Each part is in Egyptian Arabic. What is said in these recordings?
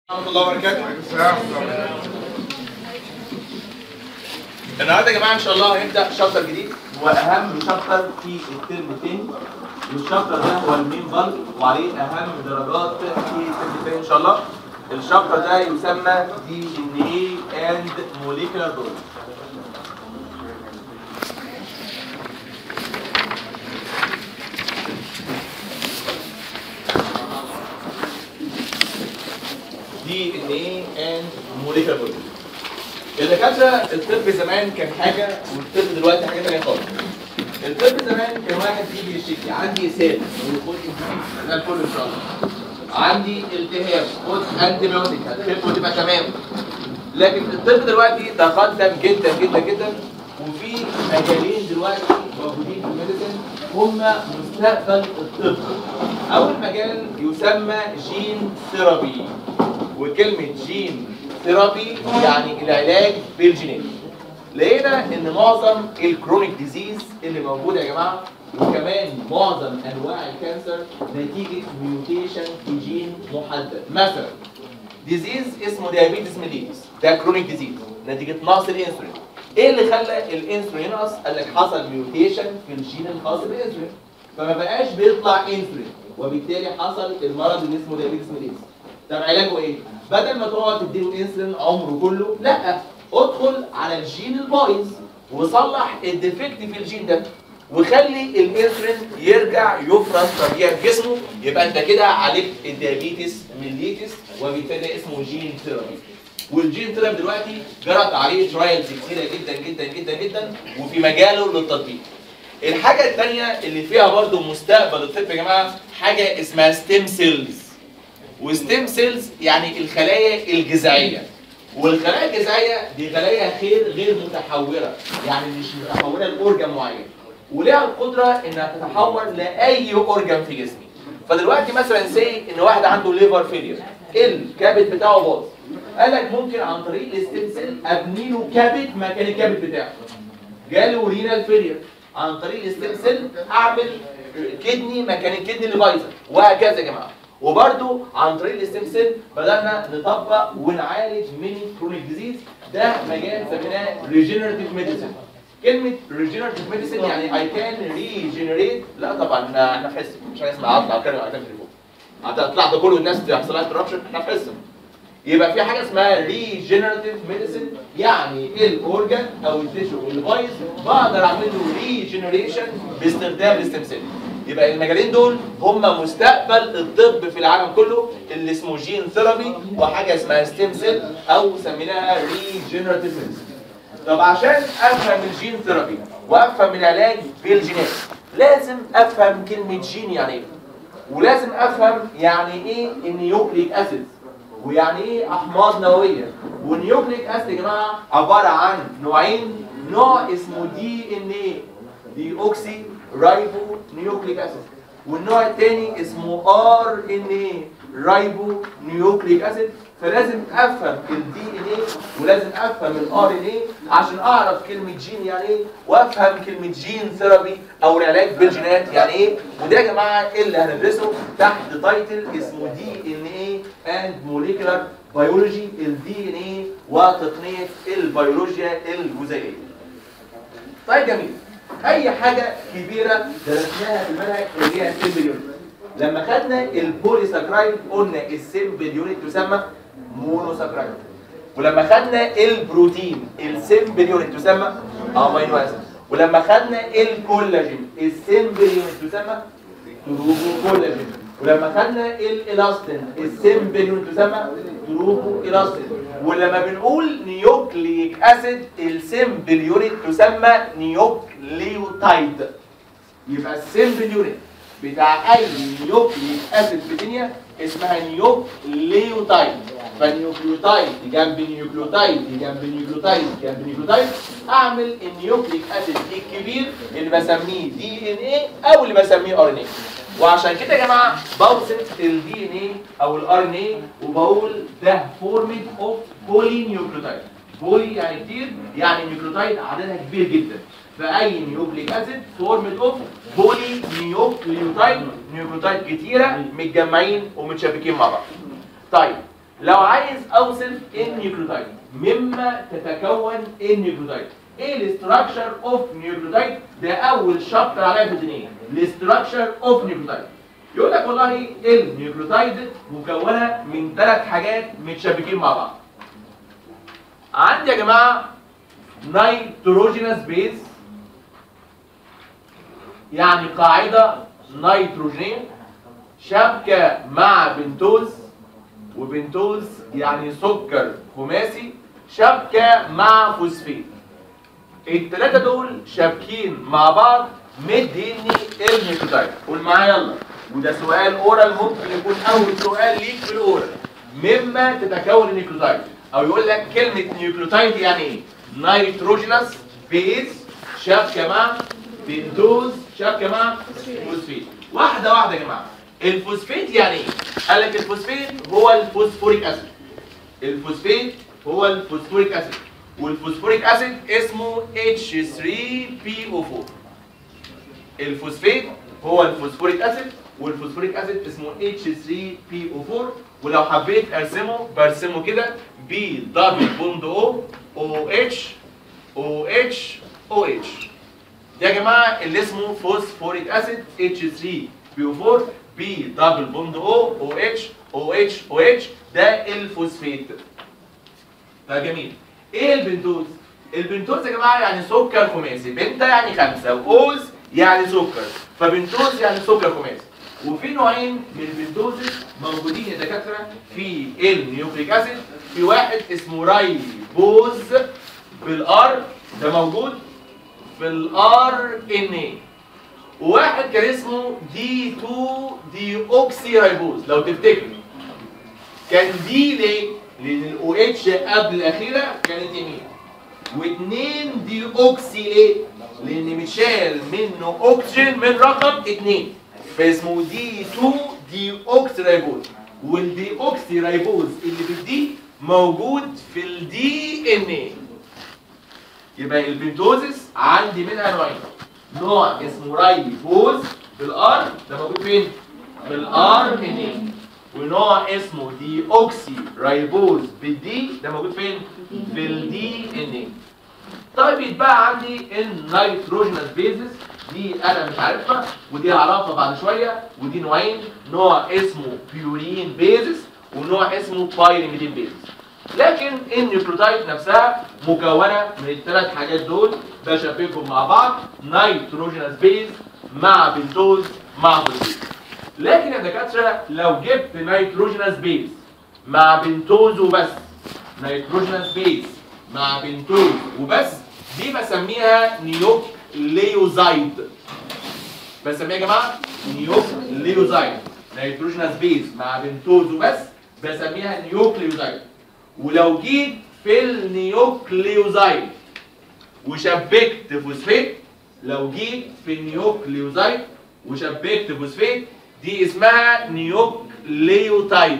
ورحمة الله وبركاته. النهارده يا جماعه ان شاء الله هنبدا شابتر جديد هو اهم شابتر في الترم الثاني والشابتر ده هو المين بلك وعليه اهم درجات في الترم الثاني ان شاء الله الشابتر ده يسمى دي ان اي اند موليكولار دول دي ان اي اند موليكولار دول الدكاتره الطب زمان كان حاجه والطب دلوقتي حاجه ثانيه خالص. الطب زمان كان واحد يجي يشتكي عندي اسهال ويخد انتباه ده الكل ان شاء الله. عندي التهاب خد انتي بيوتيك هتخف وتبقى تمام. لكن الطب دلوقتي تقدم جدا جدا جدا وفي مجالين دلوقتي موجودين في الميديسن هم مستقبل الطب. اول مجال يسمى جين ثيرابي وكلمه جين ثيرابي يعني العلاج بالجينات لقينا ان معظم الكرونيك ديزيز اللي موجوده يا جماعه وكمان معظم انواع الكانسر نتيجه ميوتيشن في جين محدد مثلا ديزيز اسمه ديابيتس ميليتس ده كرونيك ديزيز نتيجه نقص الانسولين ايه اللي خلى الانسولين ينقص قال لك حصل ميوتيشن في الجين الخاص بالانسولين فما بقاش بيطلع انسولين وبالتالي حصل المرض اللي اسمه ديابيتس ميليتس طب علاجه ايه؟ بدل ما تقعد تديله انسولين عمره كله لا ادخل على الجين البايظ وصلح الديفكت في الجين ده وخلي الانسولين يرجع يفرز طبيعي في جسمه يبقى انت كده عالجت الديابيتس ميليتس وبالتالي اسمه جين ثيرابي والجين ثيرابي دلوقتي جرت عليه ترايلز كتيره جدا جدا جدا جدا وفي مجاله للتطبيق الحاجه الثانيه اللي فيها برضو مستقبل الطب يا جماعه حاجه اسمها ستيم سيلز وستيم سيلز يعني الخلايا الجذعيه والخلايا الجذعيه دي خلايا خير غير متحوره يعني مش متحوره لاورجن معين ولها القدره انها تتحول لاي اورجن في جسمي فدلوقتي مثلا سي ان واحد عنده ليفر فيلير الكبد بتاعه باظ قال لك ممكن عن طريق الستيم سيل ابني له كبد مكان الكبد بتاعه جاله رينال فيلير عن طريق الستيم سيل اعمل كدني مكان الكدني اللي بايظه وهكذا يا جماعه وبرده عن طريق الستيم سيل بدانا نطبق ونعالج من كرونيك ديزيز ده مجال سميناه ريجنريتيف ميديسن كلمه ريجنريتيف ميديسن يعني اي كان ريجنريت لا طبعا احنا في حس مش هنسمع اطلع اتكلم على التليفون هتطلع ده كله الناس تحصل لها انتربشن احنا في حس يبقى في حاجه اسمها ريجنريتيف ميديسن يعني الاورجن او التيشو اللي بايظ بقدر اعمل له ريجنريشن باستخدام الستيم سيل يبقى المجالين دول هم مستقبل الطب في العالم كله اللي اسمه جين ثيرابي وحاجه اسمها ستيم سيل او سميناها ريجنريتيف ميديسن طب عشان افهم الجين ثيرابي وافهم العلاج بالجينات لازم افهم كلمه جين يعني ايه ولازم افهم يعني ايه النيوكليك اسيد ويعني ايه احماض نوويه والنيوكليك اسيد يا جماعه عباره عن نوعين نوع اسمه دي ان ايه دي اوكسي رايبو نيوكليك اسيد والنوع الثاني اسمه ار ان اي رايبو نيوكليك اسيد فلازم افهم الدي ان اي ولازم افهم الار ان اي عشان اعرف كلمه جين يعني ايه وافهم كلمه جين ثيرابي او العلاج بالجينات يعني ايه وده يا جماعه اللي هندرسه تحت تايتل اسمه دي ان اي اند موليكولار بيولوجي الدي ان اي وتقنيه البيولوجيا الجزيئيه طيب جميل اي حاجه كبيره درسناها في المنهج اللي هي السيمبل يونت لما خدنا البوليساكرايد قلنا السيمبل يونت تسمى مونوساكرايد ولما خدنا البروتين السيمبل يونت تسمى امينو اسيد ولما خدنا الكولاجين السيمبل يونت تسمى تروبو كولاجين ولما خدنا الالاستين السيمبل يونت تسمى تروبو الاستين ولما بنقول نيوكليك اسيد السيمبل يونت تسمى نيوكليوتايد يبقى السيمبل يونت بتاع اي نيوكليك اسيد في الدنيا اسمها نيوكليوتايد فالنيوكليوتايد جنب نيوكليوتايد جنب نيوكليوتايد جنب نيوكليوتايد اعمل النيوكليك اسيد الكبير اللي بسميه دي ان ايه او اللي بسميه ار ان ايه وعشان كده يا جماعه بوصف الدي ان ايه او الار ان ايه وبقول ده فورمد اوف بولي نيوكليوتايد بولي يعني كتير يعني نيوكليوتايد عددها كبير جدا فاي نيوكليك اسيد فورمد اوف بولي نيوكليوتايد نيوكليوتايد كتيره متجمعين ومتشابكين مع بعض طيب لو عايز اوصف النيوكليوتايد مما تتكون النيوكليوتايد ايه الاستراكشر اوف نيوكليوتايد ده اول شابتر عليها في الدنيا الاستراكشر اوف نيوكليوتايد يقول لك والله النيوكليوتايد مكونه من ثلاث حاجات متشابكين مع بعض عندي يا جماعه نيتروجينس بيز يعني قاعده نيتروجينيه شبكه مع بنتوز وبنتوز يعني سكر خماسي شبكه مع فوسفيت الثلاثه دول شابكين مع بعض مديني النيوكليوتايد قول معايا يلا وده سؤال اورال ممكن يكون اول سؤال ليك في الاورال مما تتكون النيوكليوتايد او يقول لك كلمه نيوكليوتايد يعني ايه نيتروجينس بيز شبكه مع بنتوز شبكه مع فوسفيت واحده واحده يا جماعه الفوسفيت يعني ايه قال لك الفوسفيت هو الفوسفوريك اسيد الفوسفيت هو الفوسفوريك اسيد والفوسفوريك اسيد اسمه H3PO4 الفوسفيت هو الفوسفوريك اسيد والفوسفوريك اسيد اسمه H3PO4 ولو حبيت ارسمه برسمه كده B دبل بوند او OH OH OH ده يا جماعه اللي اسمه فوسفوريك اسيد H3PO4 B دبل بوند او OH OH OH ده الفوسفيت ده جميل ايه البنتوز البنتوز يا جماعه يعني سكر خماسي بنتا يعني خمسه واوز يعني سكر فبنتوز يعني سكر خماسي وفي نوعين من البنتوزز موجودين يا دكاتره في النيوكليك اسيد في واحد اسمه رايبوز بالار ده موجود في الار ان اي وواحد كان اسمه دي 2 دي اوكسي رايبوز لو تفتكر كان دي ليه؟ لان الاو اتش قبل الاخيره كانت يمين واثنين دي اوكسي ايه؟ لان متشال منه اكسجين من رقم اثنين فاسمه دي 2 دي اوكسي رايبوز والدي اوكسي رايبوز اللي في الدي موجود في الدي ان ايه يبقى البنتوزس عندي منها نوعين نوع اسمه رايبوز بالار ده موجود فين؟ في الار ان ايه ونوع اسمه دي اوكسي رايبوز بالدي ده موجود فين؟ في الدي ان اي طيب يتبقى عندي النيتروجينس بيزس دي انا مش عارفها ودي هعرفها بعد شويه ودي نوعين نوع اسمه بيورين بيزس ونوع اسمه بايريميدين بيزس لكن النيوكليوتايد نفسها مكونه من الثلاث حاجات دول بشبكهم مع بعض نيتروجينس بيز مع بنتوز مع فوسفيت لكن يا دكاتره لو جبت نيتروجينس بيز مع بنتوز وبس نيتروجينس بيز مع بنتوز وبس دي بسميها نيوكليوزايد بسميها يا جماعه نيوكليوزايد نيتروجينس بيز مع بنتوز وبس بسميها نيوكليوزايد ولو جيت في النيوكليوزايد وشبكت فوسفيت لو جيت في النيوكليوزايد وشبكت فوسفيت دي اسمها نيوكليوتايد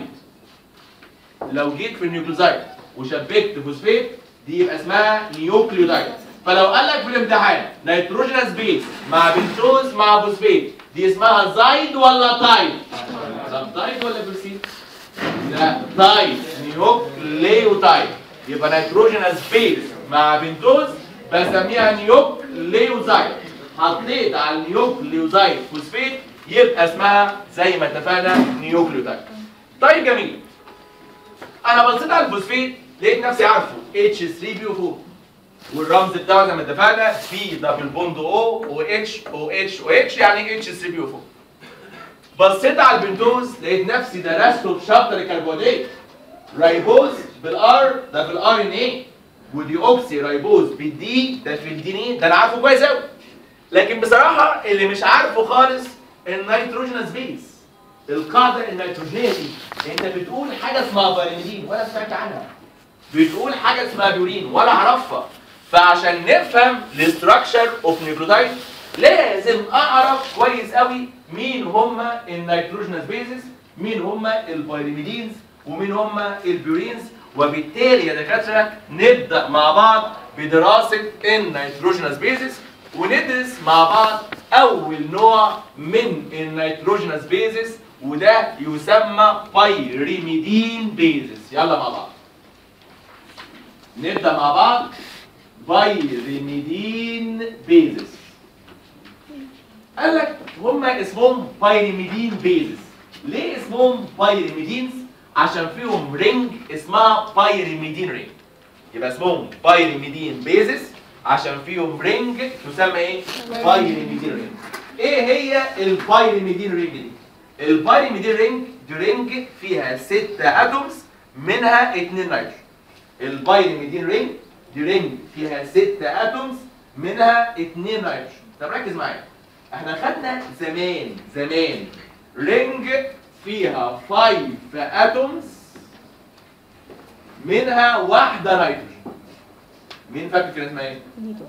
لو جيت في النيوكليوزايد وشبكت فوسفيت دي يبقى اسمها نيوكليوتايد فلو قال لك في الامتحان نيتروجينس بيز مع بنتوز مع فوسفيت دي اسمها زايد ولا تايد؟ طب تايد ولا برسيد؟ لا تايد نيوكليوتايد يبقى نيتروجينس بيز مع بنتوز بسميها نيوكليوزايد حطيت على النيوكليوزايد فوسفيت يبقى اسمها زي ما اتفقنا نيوكليوتايد طيب جميل انا بصيت على الفوسفيت لقيت نفسي عارفه H3PO4 والرمز بتاعه زي ما اتفقنا في دبل بوند او او اتش او اتش او اتش يعني H3PO4 بصيت على البنتوز لقيت نفسي درسته في شابتر الكربونات رايبوز بالار ده بالار ان ايه ودي اوكسي رايبوز بالدي ده في الدي ان ايه ده انا عارفه كويس قوي لكن بصراحه اللي مش عارفه خالص النيتروجينس بيز القاعده النيتروجينيه دي انت بتقول حاجه اسمها باريميدين ولا سمعت عنها بتقول حاجه اسمها بيورين ولا اعرفها فعشان نفهم الاستراكشر اوف نيوكليوتايد لازم اعرف كويس قوي مين هما النيتروجينس بيزز مين هما البيريميدينز ومين هما البيورينز وبالتالي يا دكاتره نبدا مع بعض بدراسه النيتروجينس بيزز وندرس مع بعض اول نوع من النيتروجينس بيزز وده يسمى بايريميدين بيزس يلا مع بعض نبدا مع بعض بايريميدين بيزس قال لك هما اسمهم بايريميدين بيزس ليه اسمهم بايريميدينز عشان فيهم رينج اسمها بايريميدين رينج يبقى اسمهم بايريميدين بيزس عشان فيهم رينج تسمى ايه بايريميدين رينج ايه هي البايريميدين رينج دي البايريميدين رينج دي رينج فيها ست اتومز منها اتنين نيتروجين البايريميدين رينج دي رينج فيها ست اتومز منها اتنين نيتروجين طب ركز معايا احنا خدنا زمان زمان رينج فيها 5 اتومز منها واحده نيتروجين مين فاكر كان اسمها ايه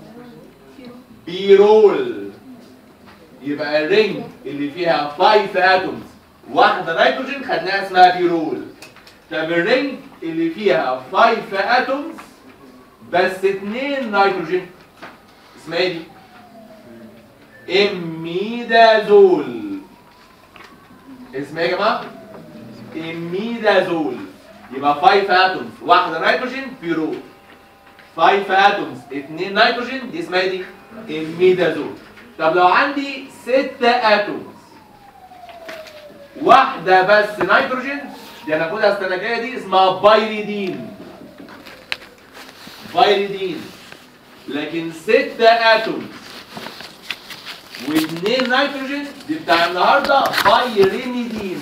بيرول يبقى الرينج اللي فيها 5 اتومز واحده نيتروجين خدناها اسمها بيرول طب الرينج اللي فيها 5 اتومز بس اتنين نيتروجين اسمها ايه دي اميدازول اسمها ايه يا جماعه اميدازول يبقى 5 اتومز واحده نيتروجين بيرول 5 اتومز 2 نيتروجين دي اسمها ايه دي اميدازول طب لو عندي 6 اتومز واحده بس نيتروجين دي هناخدها السنه الجايه دي اسمها بايريدين بايريدين لكن 6 اتومز واثنين نيتروجين دي بتاع النهارده بايريميدين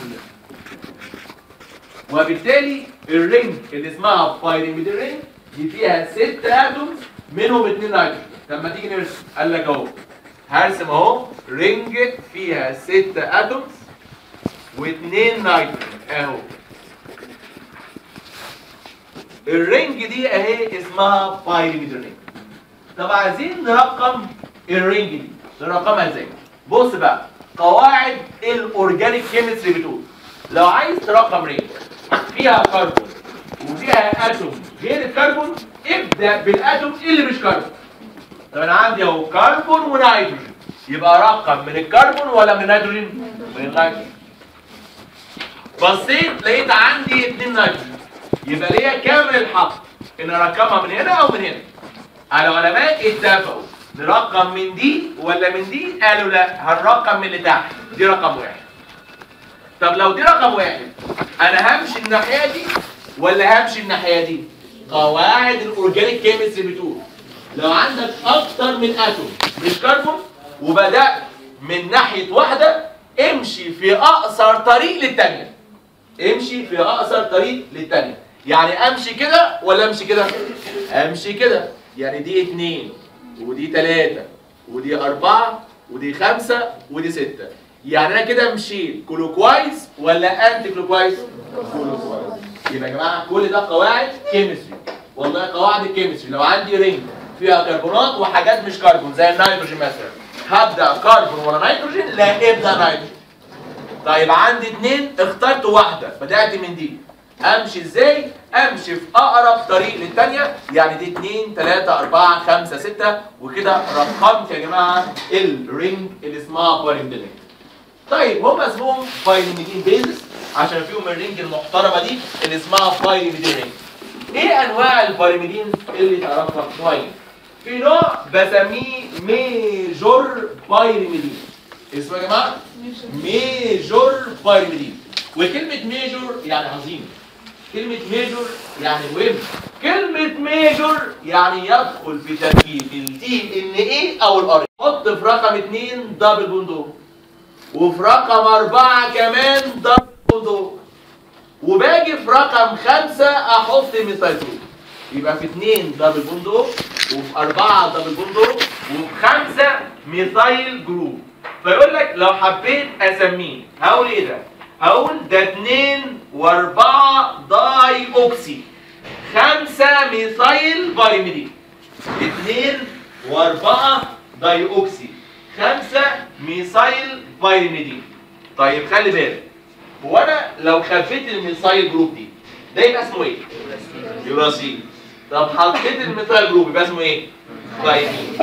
وبالتالي الرينج اللي اسمها بايريميدين رينج دي فيها ست اتومز منهم اثنين نيتروجين طب ما تيجي نرسم قال لك اهو هرسم اهو رينج فيها ست اتومز واثنين نيتروجين اهو الرينج دي اهي اسمها بايريميدين رينج طب عايزين نرقم الرينج دي نرقمها ازاي بص بقى قواعد الاورجانيك كيمستري بتقول لو عايز ترقم رينج فيها كربون وفيها اتوم غير الكربون ابدا بالاتوم اللي مش كربون طب انا عندي اهو كربون ونيتروجين يبقى رقم من الكربون ولا من النيتروجين من النيتروجين بصيت لقيت عندي اتنين نيتروجين يبقى ليا كامل الحق ان ارقمها من هنا او من هنا العلماء اتفقوا نرقم من دي ولا من دي قالوا لا هنرقم من اللي تحت دي رقم واحد طب لو دي رقم واحد انا همشي الناحيه دي ولا همشي الناحيه دي قواعد الاورجانيك كيمستري بتقول لو عندك اكتر من اتوم مش كربون وبدات من ناحيه واحده امشي في اقصر طريق للتانيه امشي في اقصر طريق للتانيه يعني امشي كده ولا امشي كده امشي كده يعني دي اتنين ودي تلاتة ودي أربعة ودي خمسة ودي ستة يعني أنا كده مشيت كلوكوايز ولا أنتي كلوكوايز؟ كلوكوايز يبقى يا جماعة كل ده قواعد كيمستري والله قواعد الكيمستري لو عندي رينج فيها كربونات وحاجات مش كربون زي النيتروجين مثلا هبدأ كربون ولا نيتروجين؟ لا ابدأ نيتروجين طيب عندي اتنين اخترت واحدة بدأت من دي امشي ازاي امشي في اقرب طريق للتانية يعني دي 2 3 4 5 6 وكده رقمت يا جماعه الرينج اللي اسمها بايرميدين طيب هم اسمهم بايرميدين بيزس عشان فيهم الرينج المحترمه دي اللي اسمها بايرميدين رينج ايه انواع البايرميدين اللي تعرفها شويه في نوع بسميه ميجور بايرميدين اسمه يا جماعه ميجور بايرميدين وكلمه ميجور يعني عظيم كلمة ميجور يعني مهم كلمة ميجور يعني يدخل في تركيب الدي ان ايه او الار حط في رقم اتنين دبل بوندو وفي رقم اربعة كمان دبل بوندو وباجي في رقم خمسة احط ميثايل جروب يبقى في اتنين دبل بوندو وفي اربعة دبل بوندو وفي خمسة ميثايل جروب فيقول لك لو حبيت اسميه هقول ايه ده؟ هقول ده اتنين واربعة داي اوكسي خمسة ميثايل بايميدين اتنين واربعة داي اوكسي خمسة ميثايل بايميدين طيب خلي بالك هو انا لو خفيت الميثايل جروب دي ده يبقى اسمه ايه؟ يوراسيل طب حطيت الميثايل جروب يبقى اسمه ايه؟ بايمين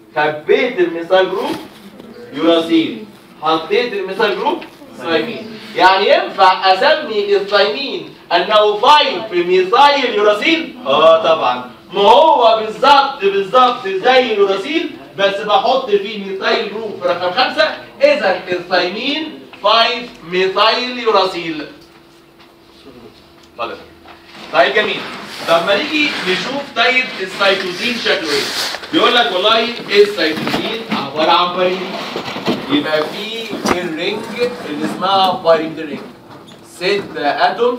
خبيت الميثايل جروب يوراسيل حطيت الميثايل جروب سايمين يعني ينفع اسمي الثايمين انه 5 ميثايل يوراسيل اه طبعا ما هو بالظبط بالظبط زي اليوراسيل بس بحط فيه ميثايل جروب رقم خمسة اذا الثايمين 5 ميثايل يوراسيل اتفضل طيب جميل طب ما نيجي نشوف طيب السيتوزين شكله ايه بيقول لك والله السيتوزين عباره عن بايرين يبقى في الرينج اللي اسمها بايرين رينج ست اتومز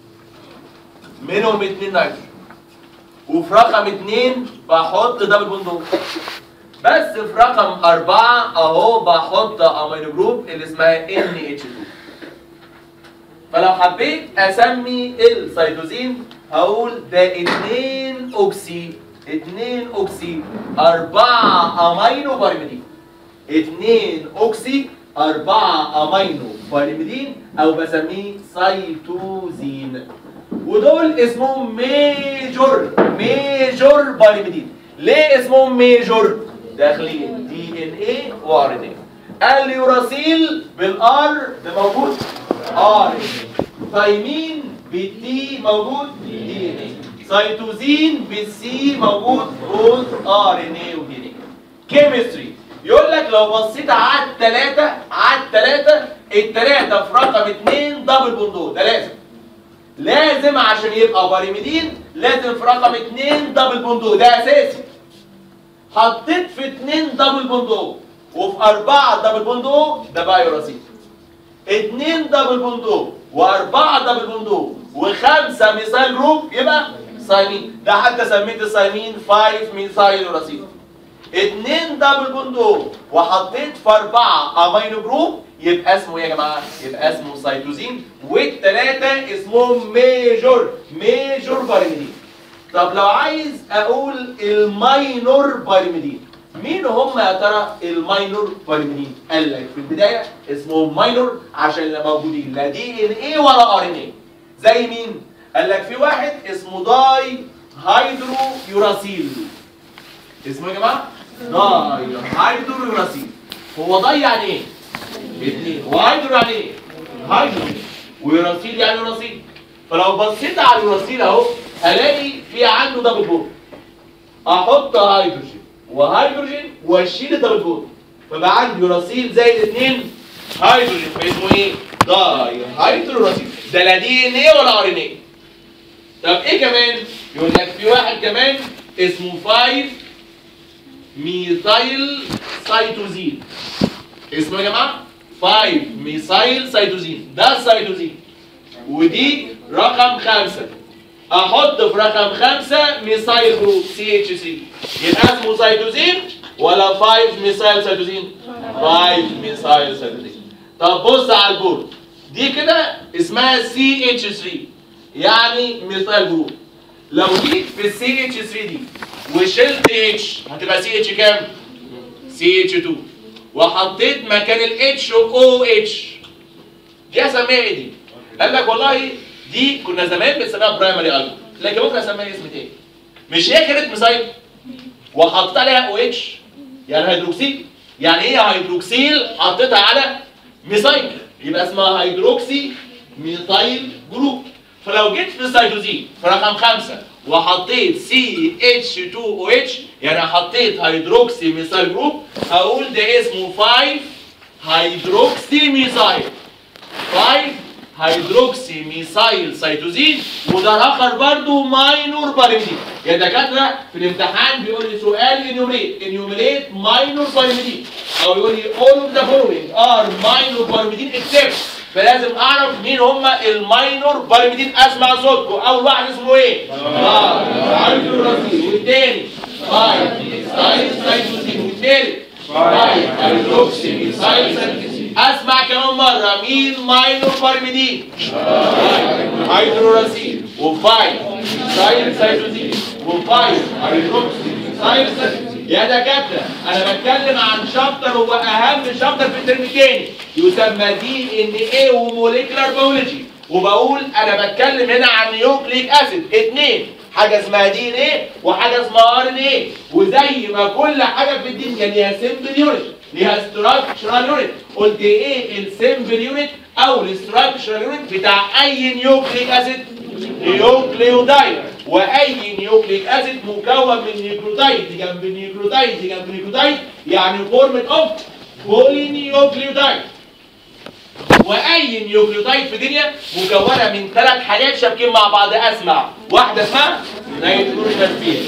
منهم اتنين نيتروجين وفي رقم اتنين بحط دبل بوند بس في رقم أربعة أهو بحط أمينو جروب اللي اسمها NH2 فلو حبيت أسمي السيتوزين هقول ده اتنين أوكسي اتنين أوكسي أربعة أمينو بارميدين اتنين أوكسي أربعة أمينو بارميدين أو بسميه سيتوزين ودول اسمهم ميجور ميجور بارميدين ليه اسمهم ميجور؟ داخلين دي ان ايه وار ان ايه اليوراسيل بالار ده موجود ار ان ايه ثايمين بالتي موجود دي ان ايه سيتوزين بالسي موجود بوث ار ان ايه ودي ان ايه كيمستري يقول لك لو بصيت على الثلاثه على الثلاثه الثلاثه في رقم اثنين دبل بوندو ده لازم لازم عشان يبقى باريميدين لازم في رقم اثنين دبل بوندو ده اساسي حطيت في اتنين دبل بوند او وفي اربعة دبل بوند او ده بقى يوراسيل اتنين دبل بوند او واربعة دبل بوند او وخمسة ميثايل جروب يبقى سايمين ده حتى سميت السايمين 5 ميثايل يوراسيل اتنين دبل بوند او وحطيت في اربعة امينو جروب يبقى اسمه ايه يا جماعة؟ يبقى اسمه سيتوزين والتلاتة اسمهم ميجور ميجور باريميدين طب لو عايز اقول الماينور باريميدين مين هم يا ترى الماينور باريميدين قال لك في البدايه اسمهم ماينور عشان لا موجودين لا دي ان ايه ولا ار ان ايه زي مين قال لك في واحد اسمه داي هيدرو يوراسيل اسمه يا جماعه داي هيدرو يوراسيل هو داي يعني ايه اثنين وهيدرو يعني ايه هيدرو ويوراسيل يعني يوراسيل فلو بصيت على اليوراسيل اهو الاقي في عنده دبل بوند احط هيدروجين وهيدروجين واشيل الدبل بوند فبقى عندي يوراسيل زائد اثنين هيدروجين فاسمه ايه؟ داي هيدروسيل ده لا دي ان ايه ولا ار ان ايه طب ايه كمان؟ يقول لك في واحد كمان اسمه 5 ميثايل سيتوزين اسمه يا جماعه 5 ميثايل سيتوزين ده السيتوزين ودي رقم خمسة احط في رقم خمسة ميثايل جروب سي اتش سي يبقى اسمه سيتوزين ولا 5 ميثايل سيتوزين 5 ميثايل سيتوزين طب بص على البورد دي كده اسمها سي اتش 3 يعني ميثايل جروب لو جيت في السي اتش 3 دي وشلت اتش هتبقى سي اتش كام؟ سي اتش 2 وحطيت مكان الاتش او اتش دي اسميها ايه دي؟ قال لك والله دي كنا زمان بنسميها برايمري الجو لكن ممكن اسميها اسم تاني مش هي كانت ميثايل وحطيت عليها او اتش يعني هيدروكسيل يعني ايه هيدروكسيل حطيتها على ميثايل يبقى اسمها هيدروكسي ميثايل جروب فلو جيت في السيتوزين في رقم خمسة وحطيت سي اتش 2 او اتش يعني حطيت هيدروكسي ميثايل جروب هقول ده اسمه 5 هيدروكسي ميثايل 5 هيدروكسي ميثايل سيتوزين وده اخر برضو ماينور باريميدين يا دكاتره في الامتحان بيقول لي سؤال انيوميريت انيوميريت ماينور باريميدين او يقول لي all of the following are minor باريميدين except فلازم اعرف مين هم الماينور باريميدين اسمع صوتكم اول واحد اسمه ايه؟ اه هيدروكسي والتاني فايف ميثايل سيتوزين والتالت فايف هيدروكسي ميثايل سيتوزين اسمع كمان مره مين ماينور بارميدين هيدروراسيل وفايف سايل سايتوزين وفايف هيدروكسي سايل سايتوزين يا دكاتره انا بتكلم عن شابتر هو اهم شابتر في الترم الثاني يسمى دي ان ايه وموليكولار بيولوجي وبقول انا بتكلم هنا عن نيوكليك اسيد اثنين حاجه اسمها دي ان ايه وحاجه اسمها ار ان ايه وزي ما كل حاجه في الدنيا ليها سيمبل يونت ليها ستراكشرال يونت قلت ايه السمبل يونت او الستراكشرال يونت بتاع اي نيوكليك اسيد نيوكليودايد واي نيوكليك اسيد مكون من نيوكليوتايد جنب نيوكليوتايد جنب نيوكليوتايد يعني فورمة اوف بولي نيوكليوتايد واي نيوكليوتايد في الدنيا مكونه من ثلاث حاجات شابكين مع بعض اسمع واحده اسمها نيتروجينال بيز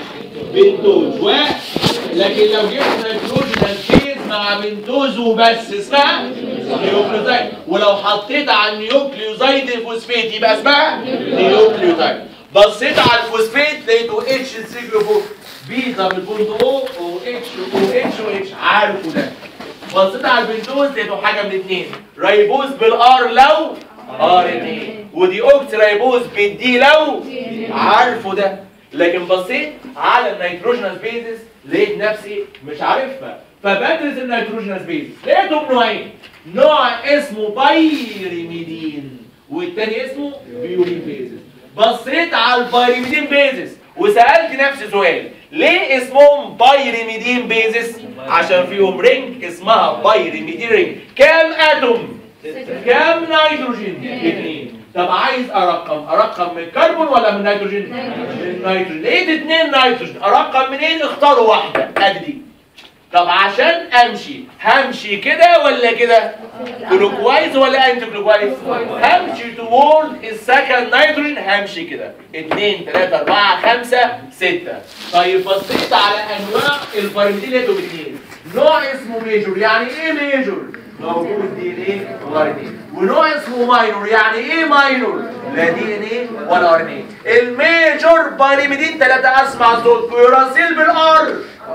وبنتوز و لكن لو جبت نيتروجينال بيز مع بنتوز وبس اسمها نيوكليوتايد ولو حطيت على النيوكليوزايد فوسفيت يبقى اسمها نيوكليوتايد بصيت على الفوسفيت لقيته اتش 3 جلوكوز بي دبل بوند او او اتش او اتش او اتش عارفه ده بصيت على البنتوز لقيته حاجه من اتنين رايبوز بالار لو ار ان اي ودي اوكس رايبوز بالدي لو عارفه ده لكن بصيت على النيتروجينال بيزز لقيت نفسي مش عارفها فبدرس النيتروجينال بيزز لقيتهم نوعين نوع اسمه بايريميدين والتاني اسمه بيورين بيزز بصيت على البايريميدين بيزز وسألت نفسي سؤال ليه اسمهم بايريميدين بيزس عشان فيهم رينج اسمها بايريميدين رينج كام اتوم كام نيتروجين اثنين طب عايز ارقم ارقم من الكربون ولا من النيتروجين من النيتروجين لقيت اثنين نيتروجين ارقم منين اختاروا واحده ادي دي طب عشان امشي همشي كده ولا كده كلوكوايز ولا انتي كلوكوايز همشي تورد السكند نيتروجين همشي كده 2 3 4 5 6 طيب بصيت على انواع البيرميدين لقيته باثنين نوع اسمه ميجور يعني ايه ميجور موجود دي ان ايه وار ان ايه ونوع اسمه ماينور يعني ايه ماينور لا دي ان ايه ولا ار ان ايه الميجور بايرميدين ثلاثه اسمع صوت يراسيل بالار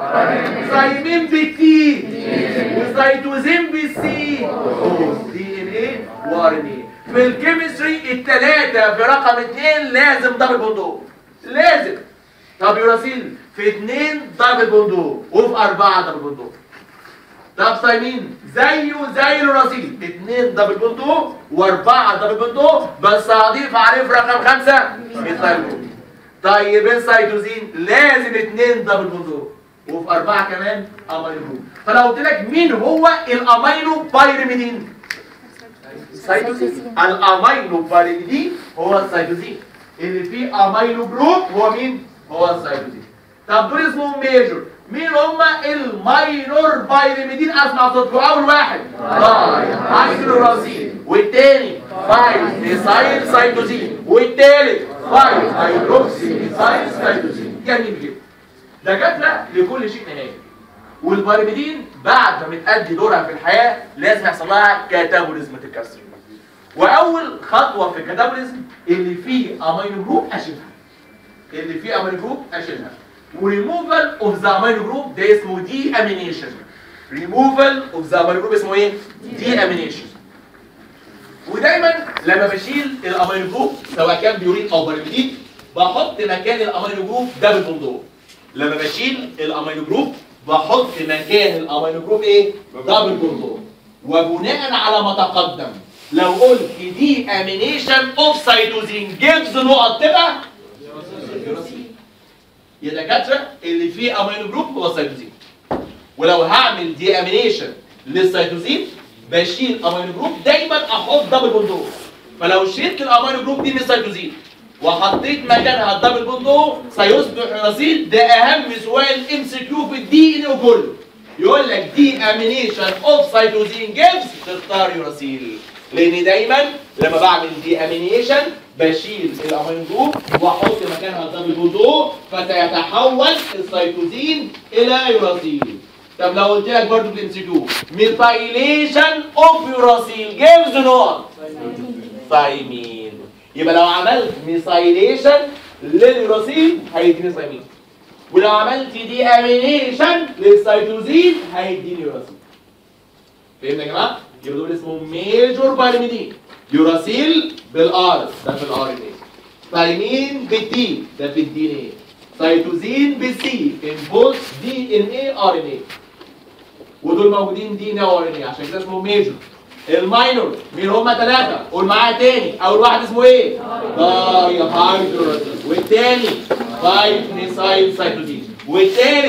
صايمين بالتي وسيتوزين بالسي دي ان ايه وار ان ايه في الكيمستري الثلاثه في رقم اثنين لازم دبل بوندو لازم طب يوراسيل في اثنين دبل بوندو وفي اربعه دبل بوندو طب صايمين زيه زي الرصيد اثنين دبل بوندو واربعه دبل بوندو بس هضيف عليه في رقم خمسه الثايرويد طيب السيتوزين لازم اثنين دبل بوندو وفي أربعة كمان أمينو فلو قلت لك مين هو الأمينو بايرميدين سيتوزين الأمينو بايرميدين هو السيتوزين اللي فيه أمينو جروب هو مين؟ هو السيتوزين طب دول اسمهم ميجور مين هما الماينور بايرميدين اسمع صوتكم اول واحد باي هيدروزين والتاني باي ميثايل سيتوزين والتالت باي هيدروكسي ميثايل سيتوزين جميل جدا دكاتره لكل شيء نهايه والبيرميدين بعد ما بتأدي دورها في الحياه لازم يحصل لها كاتابوليزم تتكسر واول خطوه في الكاتابوليزم اللي فيه امينو جروب اشيلها اللي فيه امينو جروب اشيلها وريموفال اوف ذا امينو جروب ده اسمه دي امينيشن ريموفال اوف ذا امينو جروب اسمه ايه دي امينيشن ودايما لما بشيل الامينو جروب سواء كان بيورين او بيرميدين بحط مكان الامينو جروب دبل بوندور لما بشيل الامينو جروب بحط مكان الامينو جروب ايه دبل بوندور وبناء على ما تقدم لو قلت دي امينيشن اوف سيتوزين جيفز نقط تبقى يا دكاتره اللي فيه امينو جروب هو السيتوزين ولو هعمل دي امينيشن للسيتوزين بشيل امينو جروب دايما احط دبل بوندور فلو شلت الامينو جروب دي من السيتوزين وحطيت مكانها الدبل بوندو سيصبح رصيد ده اهم سؤال ام سي كيو في الدي ان كله يقول لك دي امينيشن اوف سيتوزين جيفز تختار يوراسيل لان دايما لما بعمل دي امينيشن بشيل الامينو جروب واحط مكانها الدبل بوندو فسيتحول السيتوزين الى يوراسيل طب لو قلت لك برضه في الام سي كيو ميثايليشن اوف يوراسيل جيفز نوت ثايمين يبقى لو عملت ميثايليشن لليوراسيل هيديني ثايمين ولو عملت دي امينيشن للسيتوزين هيديني يوراسيل فهمنا يا جماعه يبقى دول اسمهم ميجور بارميدين يوراسيل بالار ده في الار ان اي ثايمين بالدي ده في الدي ان اي سيتوزين بالسي ان بوث دي ان اي ار ان اي ودول موجودين دي ان اي ار ان اي عشان كده اسمهم ميجور الماينور مين هما ثلاثة قول معايا تاني أول واحد اسمه إيه؟ داي هيدروزين والتاني 5 ميثايل سيتوزين والتالت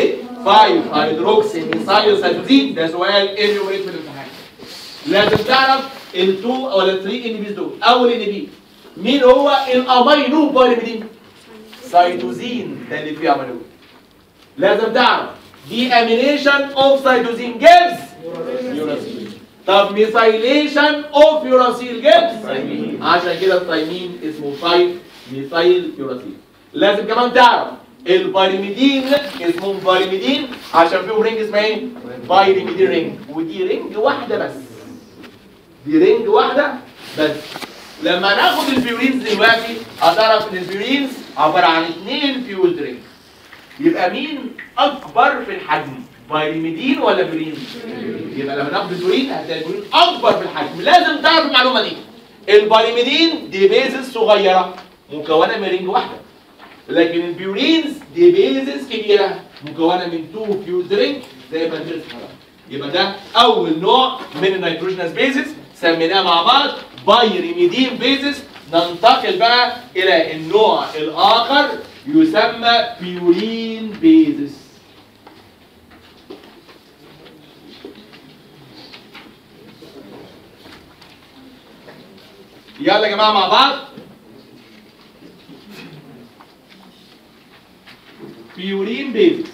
5 هيدروكسي ميثايل سيتوزين ده سؤال انيوميريت في الامتحان لازم تعرف ال2 ولا ال 3 ان بيز دول اول ان بي مين هو الامينو بايرميدين سيتوزين ده اللي فيه امينو لازم تعرف دي امينيشن اوف سيتوزين جيفز يوراسيل طب ميثايليشن اوف يوراسيل جيفز عشان كده الثايمين اسمه 5 ميثايل يوراسيل لازم كمان تعرف البايرميدين اسمهم بايرميدين عشان فيهم رينج اسمها ايه؟ بايرميدين رينج ودي رينج واحده بس دي رينج واحده بس لما ناخد الفيورينز دلوقتي هتعرف ان الفيورينز عباره عن اثنين فيول رينج يبقى مين اكبر في الحجم بايرميدين ولا فيورين يبقى لما ناخد الفيورين هتلاقي الفيورين اكبر في الحجم لازم تعرف المعلومه دي البايرميدين دي بيزس صغيره مكونه من رينج واحده لكن البيورينز دي بيزس كبيره مكونه من تو فيوز رينج زي ما درس يبقى ده اول نوع من النيتروجينس بيزس سميناه مع بعض بايرميدين بيزس ننتقل بقى الى النوع الاخر يسمى بيورين بيزس يلا يا جماعه مع بعض بيورين بيزس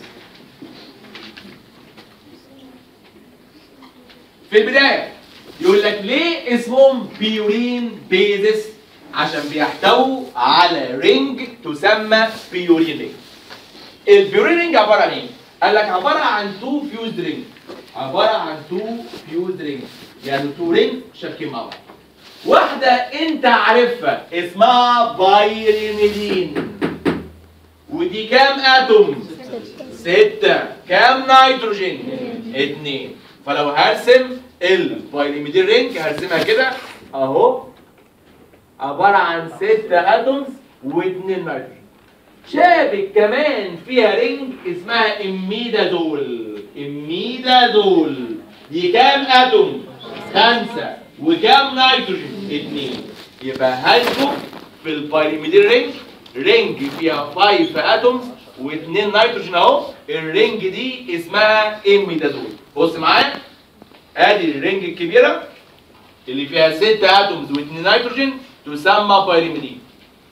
في البدايه يقول لك ليه اسمهم بيورين بيزس عشان بيحتووا على رينج تسمى بيورين رينج البيورين رينج عباره عن ايه قال لك عباره عن تو فيوز رينج عباره عن تو فيوز رينج يعني تو رينج شابكين مع بعض واحده انت عارفها اسمها بايريميدين ودي كام اتوم ستة كام نيتروجين اتنين فلو هرسم البايريميدين رينج هرسمها كده اهو عبارة عن ستة اتومز واثنين نيتروجين شابك كمان فيها رينج اسمها اميدازول اميدازول دي كام اتوم خمسة وكام نيتروجين اتنين يبقى هايدرو في البايريميدين رينج رينج فيها 5 اتومز واثنين نيتروجين اهو الرينج دي اسمها اميدازول بص معايا ادي الرينج الكبيره اللي فيها 6 اتومز واثنين نيتروجين تسمى بايريميدين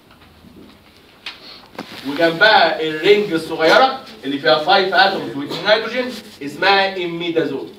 وجنبها الرينج الصغيره اللي فيها 5 اتومز واثنين نيتروجين اسمها اميدازول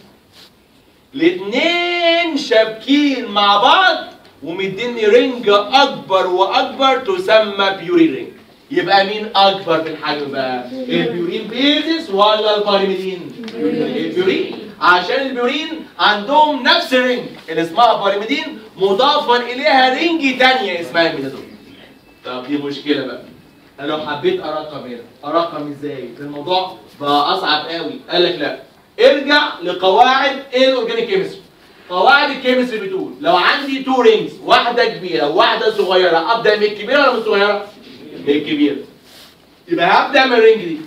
الاثنين شابكين مع بعض ومديني رينج اكبر واكبر تسمى بيورين رينج يبقى مين اكبر في الحجم بقى البيورين بيزس ولا الباريميدين البيورين عشان البيورين عندهم نفس الرينج اللي اسمها باريميدين مضافا اليها رينج تانية اسمها الميدازول طب دي مشكله بقى انا لو حبيت ارقم هنا ارقم ازاي الموضوع بقى اصعب قوي قال لك لا ارجع لقواعد الاورجانيك كيمستري قواعد الكيمستري بتقول لو عندي تو رينجز واحده كبيره وواحده صغيره ابدا من الكبيره ولا من الصغيره من الكبيره يبقى هبدا من الرينج دي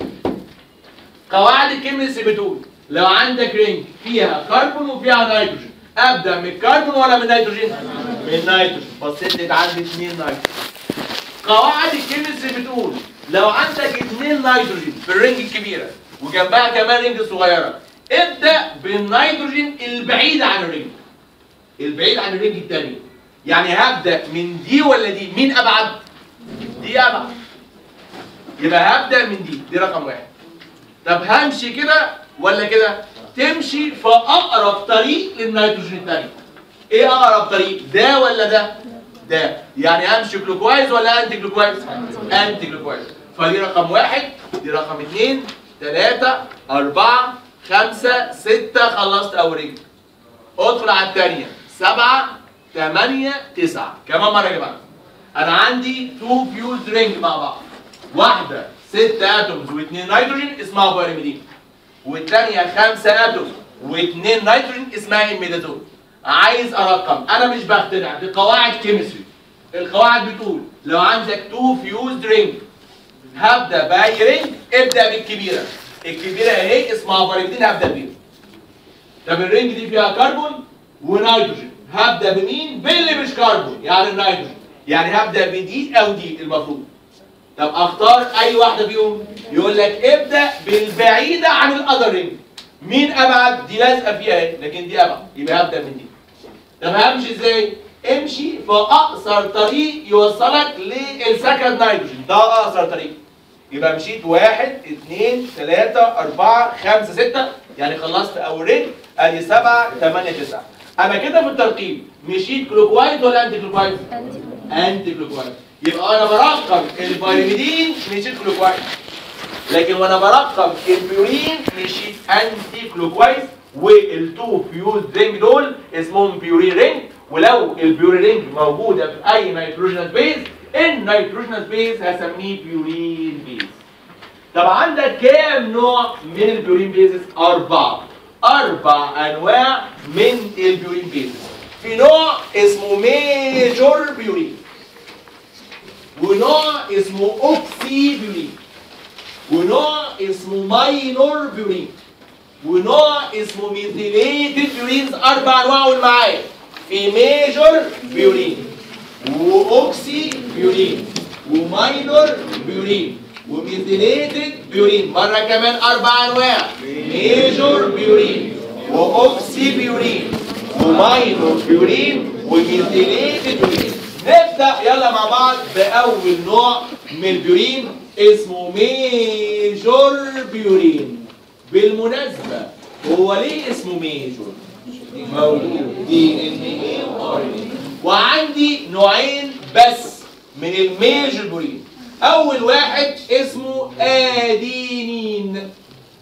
قواعد الكيمستري بتقول لو عندك رينج فيها كربون وفيها نيتروجين ابدا من الكربون ولا من النيتروجين من النيتروجين بصيت لقيت عندي اثنين نيتروجين قواعد الكيمستري بتقول لو عندك اثنين نيتروجين في الرينج الكبيره وجنبها كمان رينج صغيره ابدا بالنيتروجين البعيد عن الرينج البعيد عن الرينج الثانيه يعني هبدا من دي ولا دي مين ابعد دي ابعد يبقى هبدا من دي دي رقم واحد طب همشي كده ولا كده تمشي في اقرب طريق للنيتروجين الثاني ايه اقرب طريق ده ولا ده ده يعني امشي جلوكوايز ولا انتي جلوكوايز انتي جلوكوايز فدي رقم واحد دي رقم اثنين ثلاثة أربعة خمسة ستة خلصت أول رجل ادخل على الثانية سبعة ثمانية تسعة كمان مرة يا جماعة أنا عندي تو فيوز رينج مع بعض واحدة ستة اتومز واثنين نيتروجين اسمها بايرميدين والثانية خمسة اتومز واثنين نيتروجين اسمها اميدازول عايز ارقم انا مش بخترع دي قواعد كيمستري القواعد بتقول لو عندك تو فيوز رينج هبدا باي رينج ابدا بالكبيره الكبيره اهي اسمها بايرميدين هبدا بيها طب الرينج دي فيها كربون ونيتروجين هبدا بمين باللي مش كربون يعني النيتروجين يعني هبدا بدي او دي المفروض طب اختار اي واحده فيهم يقول لك ابدا بالبعيده عن الاذر رينج مين ابعد دي لازقه فيها اهي لكن دي ابعد يبقى هبدا من دي طب همشي ازاي امشي في اقصر طريق يوصلك للسكند نيتروجين ده اقصر طريق يبقى مشيت واحد اثنين ثلاثة أربعة خمسة ستة يعني خلصت أول رينج أدي سبعة ثمانية تسعة أنا كده في الترقيم مشيت كلوكوايز ولا أنتي كلوكوايز؟ أنتي كلوكوايز يبقى أنا برقم البيرميدين مشيت كلوكوايز لكن وأنا برقم البيورين مشيت أنتي كلوكوايز والتو فيوز رينج دول اسمهم بيورين رينج ولو البيورين رينج موجودة في أي نيتروجينس بيز النيتروجينس بيز هسميه بيورين بيز طب عندك كام نوع من البيورين بيزز؟ أربعة أربع أنواع من البيورين بيزز في نوع اسمه ميجور بيورين ونوع اسمه أوكسي بيورين ونوع اسمه ماينور بيورين ونوع اسمه ميثيليتد بيورينز أربع أنواع قول معايا في ميجور بيورين واوكسي بيورين وماينور بيورين وميثيليتد بيورين مره كمان اربع انواع ميجور بيورين واوكسي بيورين وماينور بيورين وميثيليتد بيورين نبدا يلا مع بعض باول نوع من البيورين اسمه ميجور بيورين بالمناسبه هو ليه اسمه ميجور موجود دي ان ايه وار ان ايه وعندي نوعين بس من الميجر بورين اول واحد اسمه ادينين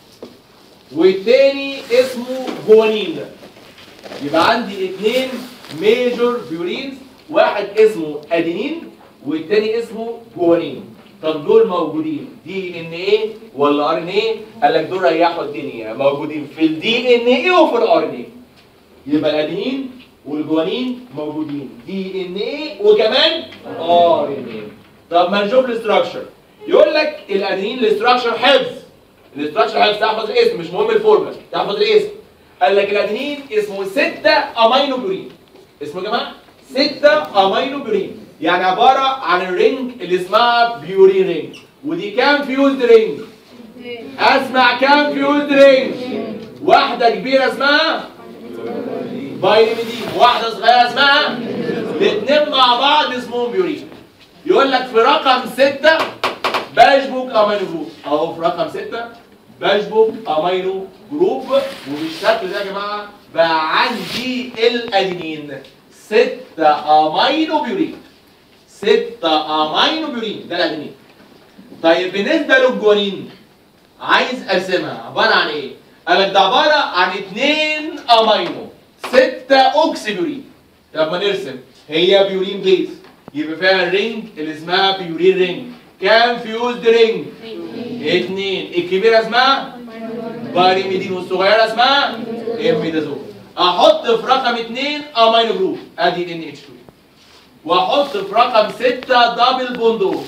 والتاني اسمه جوانين يبقى عندي اتنين ميجر بيورينز واحد اسمه ادينين والتاني اسمه جوانين طب دول موجودين دي ان ايه ولا ار ان ايه قال لك دول ريحوا الدنيا موجودين في الدي ان ايه وفي الار ان ايه يبقى الادينين والجوانين موجودين دي ان ايه وكمان ار ان ايه طب ما نشوف الاستراكشر يقول لك الادينين الاستراكشر حفظ الاستراكشر حفظ تحفظ الاسم مش مهم الفورمولا تحفظ الاسم قال لك الادينين اسمه 6 امينو بيورين اسمه يا جماعه 6 امينو بيورين يعني عباره عن الرينج اللي اسمها بيورين رينج ودي كام فيوزد رينج اسمع كام فيوزد رينج واحده كبيره اسمها بايرميدين واحده صغيره اسمها الاثنين مع بعض اسمهم بيورين يقول لك في رقم ستة بشبك امينو جروب اهو في رقم ستة بشبك امينو جروب وبالشكل ده يا جماعه بقى عندي الادينين ستة امينو بيورين ستة امينو بيورين ده الادينين طيب بالنسبه للجوانين عايز ارسمها عباره عن ايه؟ قال لك ده عباره عن اثنين امينو ستة اوكسيبيورين طب ما نرسم هي بيورين بيز يبقى فيها الرينج اللي اسمها بيورين رينج كام فيوزد رينج؟ اثنين الكبيره اسمها بايريميدين والصغيره اسمها اميدازول احط في رقم اثنين امينو جروب ادي ان اتش 2 واحط في رقم 6 دبل بوندو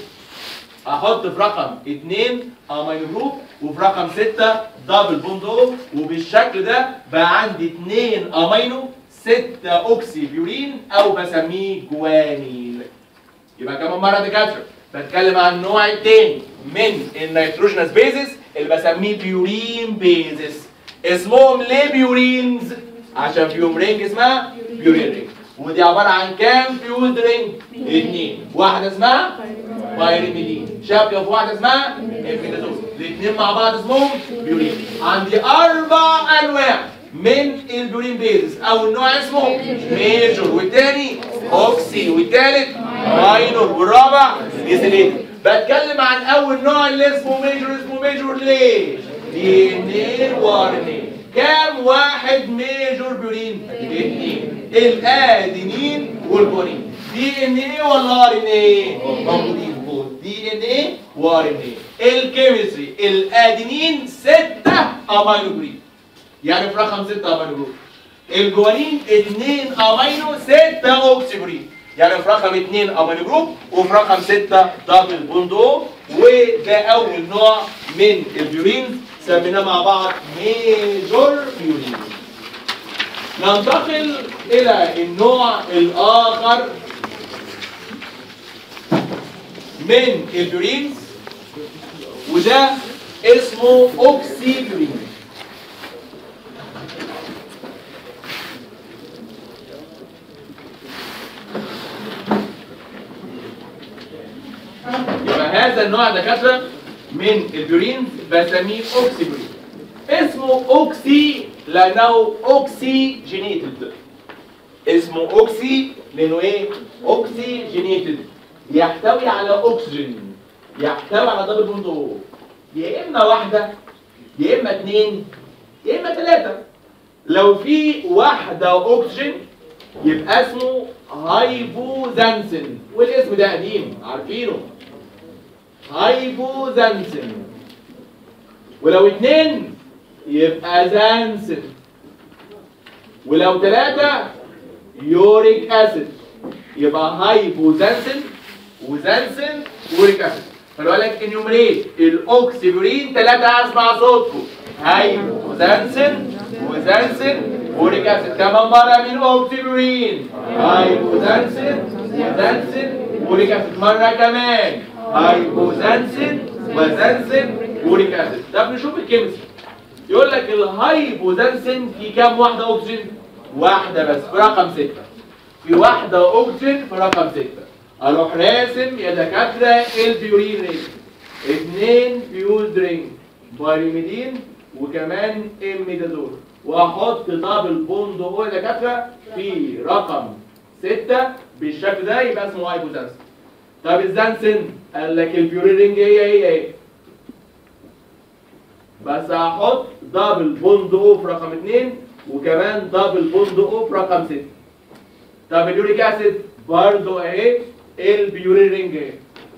احط في رقم 2 امينو جروب وفي رقم 6 دبل بوندو وبالشكل ده بقى عندي 2 امينو 6 اوكسي بيورين او بسميه جوانين يبقى كمان مره دكاتره بتكلم عن النوع الثاني من النيتروجينس بيزس اللي بسميه بيورين بيزس اسمهم ليه بيورينز عشان فيهم رينج اسمها بيورين رينج ودي عباره عن كام فيوز رينج؟ اثنين واحده اسمها بايريميدين شابكه في واحده اسمها امفيتازول الاثنين مع بعض اسمهم بيورين عندي اربع انواع من البيورين بيزس اول نوع اسمه ميجور والثاني اوكسي والثالث ماينور والرابع ميثيليت بتكلم عن اول نوع اللي اسمه ميجور اسمه ميجور ليه؟ دي ان ايه وار ان ايه كام واحد ميجور بيورين؟ اثنين الادينين والجونين دي ان ايه ولا ار ان ايه؟ موجودين فوق دي ان ايه وار ان ايه الكيمستري الادينين ستة امينو جروب يعني في رقم 6 امينو جروب الجوانين 2 امينو 6 اوكسيجرين يعني في رقم 2 امينو جروب وفي رقم 6 دبل بوندو وده اول نوع من البيورين سميناه مع بعض ميجور بيورين ننتقل الى النوع الاخر من البيورينز وده اسمه اوكسي بيورين يبقى هذا النوع دكاتره من البيورينز بسميه اوكسي بيورين اسمه اوكسي لانه اوكسيجينيتد اسمه اوكسي لانه ايه اوكسيجينيتد يحتوي على اكسجين يحتوي على دبل بوند او يا اما واحده يا اما اثنين يا اما ثلاثه لو في واحده اكسجين يبقى اسمه هايبوزانسين والاسم ده قديم عارفينه هايبوزانسين ولو اتنين يبقى زانسين ولو ثلاثة يوريك اسيد يبقى هايبوزانسين وزانسين ويوريك اسيد فلو قال لك انيومريت الاوكسيبورين ثلاثة اسمع صوتكم هايبوزانسين وزانسين ويوريك اسيد كمان مرة من اوكسيبورين هايبوزانسين وزانسين ويوريك اسيد مرة كمان هايبوزانسين وزانسين ويوريك اسيد طب نشوف الكيمستري يقول لك الهايبوزانسين في كام واحدة أكسجين؟ واحدة بس في رقم ستة. في واحدة أكسجين في رقم ستة. أروح راسم يا دكاترة البيورين رينج. اثنين فيوز رينج. بايريميدين وكمان اميدازول. وأحط دبل بوند أو يا دكاترة في رقم ستة بالشكل ده يبقى اسمه هايبوزانسين. طب الزانسين قال لك البيورين رينج هي هي هي. بس هحط دبل بوند او في رقم 2 وكمان دبل بوند او في رقم 6 طب اليوريك اسيد برضه اهي البيورين رينج اهي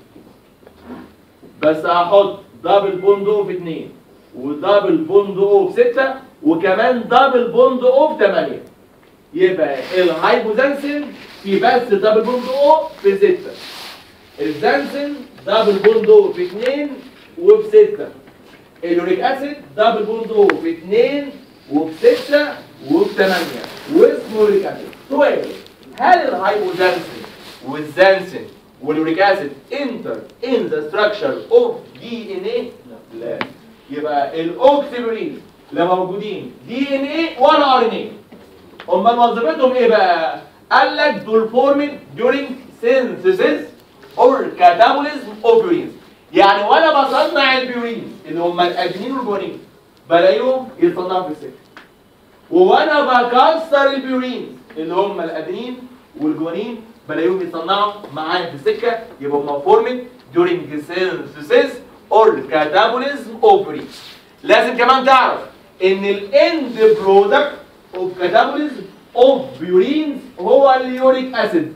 بس هحط دبل بوند او في 2 ودبل بوند او في 6 وكمان دبل بوند او في 8 يبقى الهايبوزانسين في بس دبل بوند او في 6 الزانسين دبل بوند او في 2 وفي 6 اليوريك اسيد دبل بوند او في 2 وفي 6 وفي 8 واسمه يوريك اسيد سؤال هل الهايبوزانسين والزانسين واليوريك اسيد انتر ان ذا ستراكشر اوف دي ان اي؟ لا يبقى الاوكسيبرين لما موجودين دي ان اي ولا ار ان اي امال وظيفتهم ايه بقى؟ قال لك دول فورمد during synthesis or catabolism of purines يعني وانا بصنع البيورين اللي هم الادينين والجوانين بلاقيهم يتصنعوا في السكه وانا بكسر البيورين اللي هم الادينين والجوانين بلاقيهم يتصنعوا معايا في السكه يبقى هم فورمد during synthesis or catabolism of purines لازم كمان تعرف ان الاند برودكت اوف كاتابوليزم اوف بيورينز هو اليوريك اسيد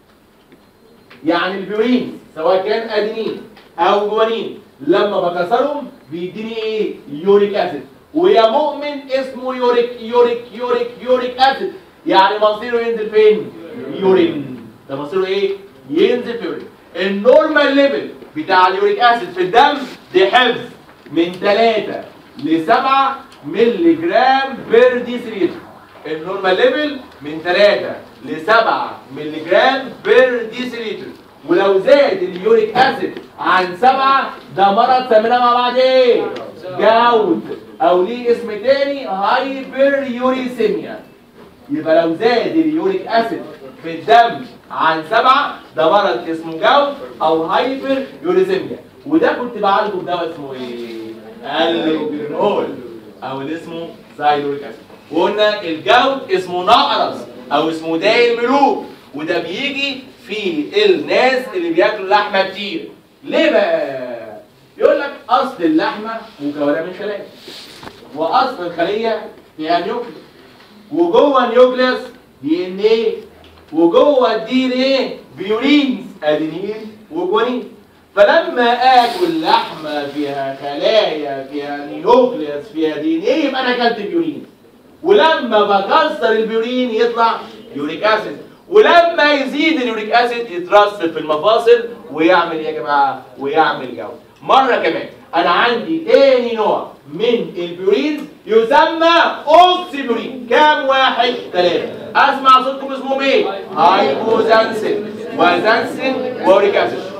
يعني البيورين سواء كان ادينين او جوانين لما بكسرهم بيديني ايه يوريك اسيد ويا مؤمن اسمه يوريك يوريك يوريك يوريك اسيد يعني مصيره ينزل فين يورين ده مصيره ايه ينزل في يورين النورمال ليفل بتاع اليوريك اسيد في الدم دي حفظ من 3 ل 7 مللي جرام بير ديسيليتر النورمال ليفل من 3 ل 7 مللي جرام بير ديسيليتر ولو زاد اليوريك اسيد عن 7 ده مرض سميناه مع بعض ايه؟ جاود او ليه اسم تاني هايبر يوريسيميا يبقى لو زاد اليوريك اسيد في الدم عن 7 ده مرض اسمه جاود او هايبر يوريسيميا وده كنت بعالجه بدواء اسمه ايه؟ الجرينول او اللي اسمه زايلوريك اسيد وقلنا الجود اسمه نقرس او اسمه داي الملوك وده بيجي في الناس اللي بياكلوا لحمه كتير ليه بقى يقول لك اصل اللحمه مكونه من خلايا واصل الخليه فيها نيوكليس وجوه النيوكليس دي ان ايه وجوه الدي ان ايه بيورينز ادينين وجوانين فلما اكل لحمه فيها خلايا فيها نيوكليس فيها دي ان ايه يبقى انا اكلت بيورين ولما بكسر البيورين يطلع يوريك اسيد ولما يزيد اليوريك اسيد يترسب في المفاصل ويعمل ايه يا جماعه ويعمل جو مره كمان انا عندي تاني نوع من البيورينز يسمى اوكسيبيورين كام واحد ثلاثه اسمع صوتكم اسمهم ايه هايبوزانسين وزانسين ويوريك اسيد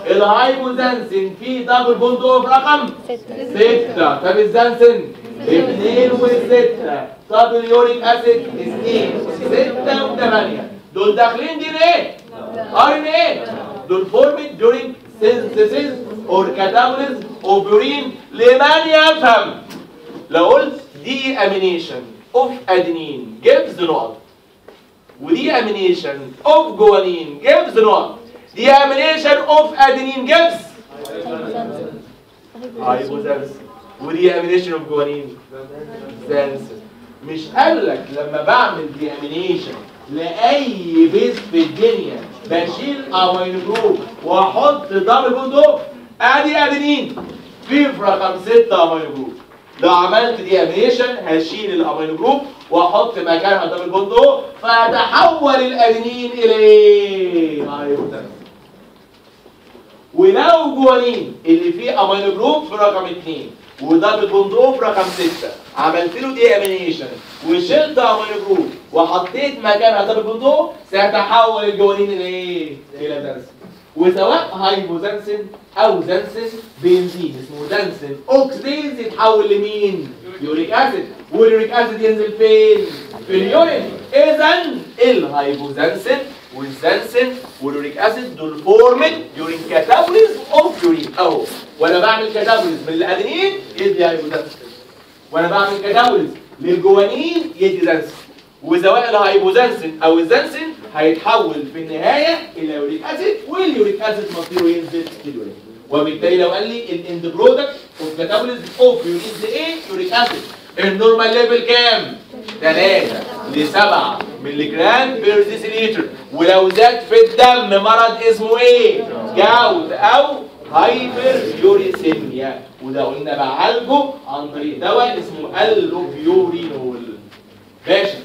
الهايبوزانسين فيه دبل بوند اوف رقم ستة ستة طب الزنسن اثنين وستة طب اليوريك اسيد اثنين ستة وثمانية دول داخلين دي ايه؟ ار ان ايه؟ دول فورمد during synthesis or catabolism of urine لمن يفهم لو قلت دي امينيشن اوف ادينين جيفز نقط ودي امينيشن اوف جوانين جيفز نقط دي امينيشن اوف ادينين جيفز هايبوزانس ودي امينيشن اوف جوانين زانس مش قال لك لما بعمل دي امينيشن لاي بيز في الدنيا بشيل امينو جروب واحط دبل بوندو ادي ادينين في رقم 6 امينو جروب لو عملت دي امينيشن هشيل الامينو جروب واحط مكانها دبل بوندو فهتحول الادينين الى ايه؟ هايبوزانس ولو جوانين اللي فيه امينو جروب في رقم 2 ودبل بوند اوف رقم 6 عملت له دي امينيشن وشلت امينو جروب وحطيت مكانها دبل بوند اوف سيتحول الجوانين الى ايه؟ الى زنسن وسواء هايبوزنسن او زنسن بنزين اسمه زنسن اوكسيديز يتحول لمين؟ يوريك اسيد واليوريك اسيد ينزل فين؟ في اليورين اذا الهايبوزنسن والزنسن واليوريك اسيد دول فورمد يورين كاتابوليزم اوف يورين اهو وانا بعمل كاتابوليزم للادينين يدي هايبوزنسن وانا بعمل كاتابوليزم للجوانين يدي زنسن وسواء الهايبوزنسن او الزنسن هيتحول في النهايه الى يوريك اسيد واليوريك اسيد مصيره ينزل في اليورين وبالتالي لو قال لي الاند برودكت اوف كاتابوليزم اوف يورين ايه يوريك اسيد النورمال ليفل كام 3 ل 7 مللي جرام بير ديسيليتر ولو زاد في الدم مرض اسمه ايه جاود او هايبر يوريسيميا وده قلنا بعالجه عن طريق دواء اسمه اللوبيورينول باشا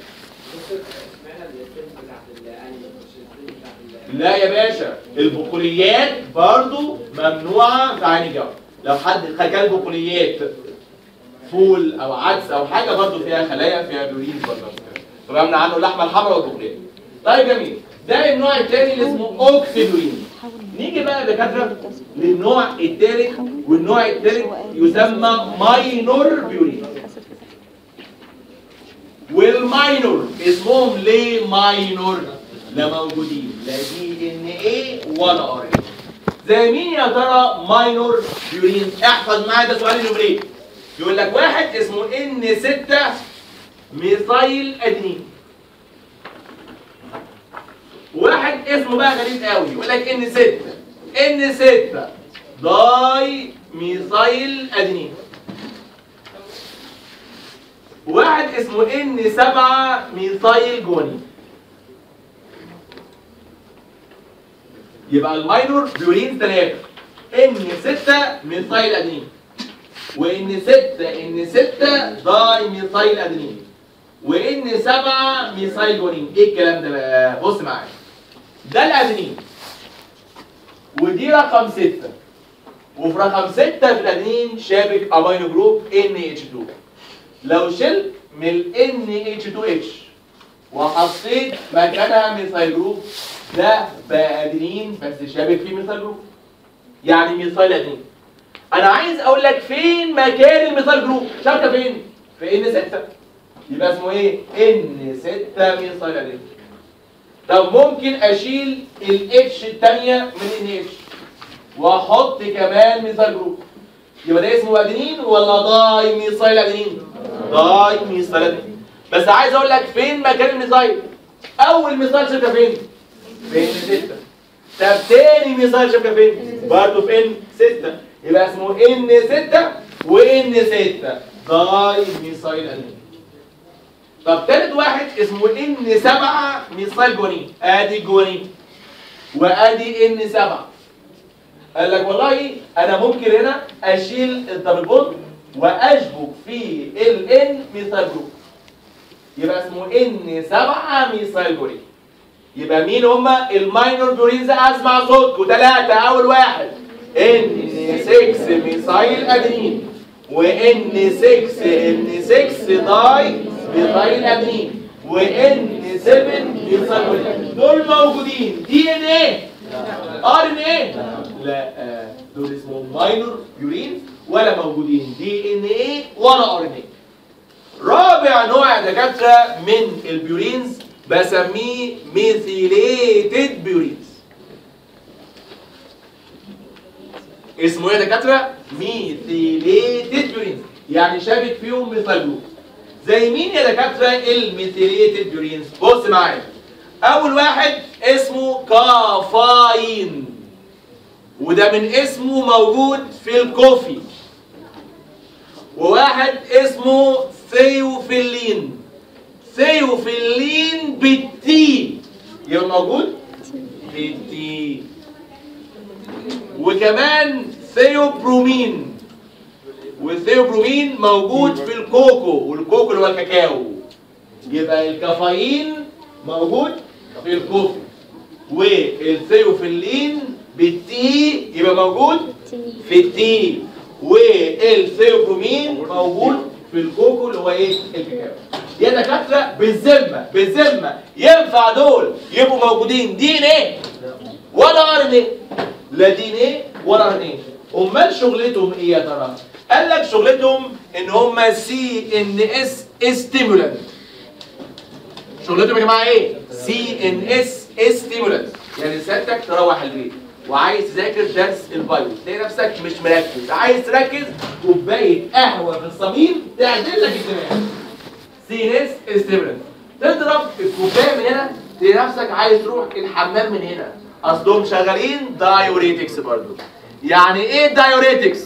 لا يا باشا البقوليات برضو ممنوعه في عين الجو لو حد كل بقوليات فول او عدس او حاجه برضو فيها خلايا فيها بيورين برضو طبعا من عنه اللحمه الحمراء والبقوليات طيب جميل ده النوع الثاني اللي اسمه اوكسيدوين نيجي بقى يا دكاتره للنوع الثالث والنوع الثالث يسمى ماينور بيورين والماينور اسمهم ليه ماينور لا موجودين لا دي ان ايه ولا ار ان زي مين يا ترى ماينور بيورين احفظ معايا ده سؤال النمرين يقول لك واحد اسمه ان 6 ميثايل ادينين واحد اسمه بقى غريب قوي يقول لك ان 6 ان 6 داي ميثايل ادينين واحد اسمه ان 7 ميثايل جوانين يبقى الماينور بيورين ثلاثة ان 6 ميثايل ادينين وان 6 ان 6 داي ميثايل ادينين وان 7 ميثايل جوانين ايه الكلام ده بقى بص معايا ده الادينين ودي رقم 6 وفي رقم 6 في الادينين شابك امينو جروب NH2 لو شلت من ال NH2H وحطيت مكانها ميثايل جروب ده بقى ادينين بس شابك فيه ميثايل جروب يعني ميثايل ادينين انا عايز اقول لك فين مكان الميثايل جروب شابكه فين في ان 6 يبقى اسمه ايه ان 6 ميثايل ادينين طب ممكن اشيل الاتش الثانيه من ان اتش واحط كمان ميثايل جروب يبقى ده اسمه ادينين ولا داي ميثايل ادينين داي ميثايل ادينين بس عايز اقول لك فين مكان الميثايل اول ميثايل شبكه فين في ان 6 طب تاني ميثايل شبكه فين برضه في ان 6 يبقى اسمه ان 6 وان 6 داي ميثايل ادينين طب تالت واحد اسمه ان 7 ميثايل جوانين ادي الجوانين وادي ان 7 قال لك والله انا ممكن هنا اشيل الدبل بوند واشبك في ال ان ميثايل جروب يبقى اسمه ان 7 ميثايل جوانين يبقى مين هما الماينور بيورينز اسمع صوتكم ثلاثة اول واحد ان 6 ميثايل ادينين وان 6 ان 6 داي ميثايل ادينين وان 7 ميثايل جوانين دول موجودين دي ان ايه ار ان ايه لا آه، دول اسمهم ماينور بيورين ولا موجودين دي ان ايه ولا ار ان ايه رابع نوع يا دكاتره من البيورينز بسميه ميثيليتد بيورينز اسمه ايه يا دكاتره ميثيليتد بيورينز يعني شابك فيهم ميثايل جروب زي مين يا دكاتره الميثيليتد بيورينز بص معايا اول واحد اسمه كافاين وده من اسمه موجود في الكوفي وواحد اسمه ثيوفيلين ثيوفيلين بالتي يبقى موجود بالتي وكمان ثيوبرومين والثيوبرومين موجود في الكوكو والكوكو اللي هو الكاكاو يبقى الكافيين موجود في الكوفي والثيوفيلين بالتي يبقى موجود في التي والثيوبرومين موجود في الكوكو اللي هو ايه الكاكاو يا دكاتره بالذمه بالذمه ينفع دول يبقوا موجودين دي ان ايه ولا ار ان ايه لا دي ان ايه ولا ار ان ايه امال شغلتهم ايه يا ترى قال لك شغلتهم ان هم سي ان اس ستيمولانت شغلتهم يا جماعه ايه سي ان اس ستيمولانت يعني سيادتك تروح البيت وعايز تذاكر درس البايو تلاقي نفسك مش مركز عايز تركز كوبايه قهوه في الصميم تعدل لك الدماغ سي ان اس ستيمولانت تضرب الكوبايه من هنا تلاقي نفسك عايز تروح الحمام من هنا اصلهم شغالين دايوريتكس برضو يعني ايه دايوريتكس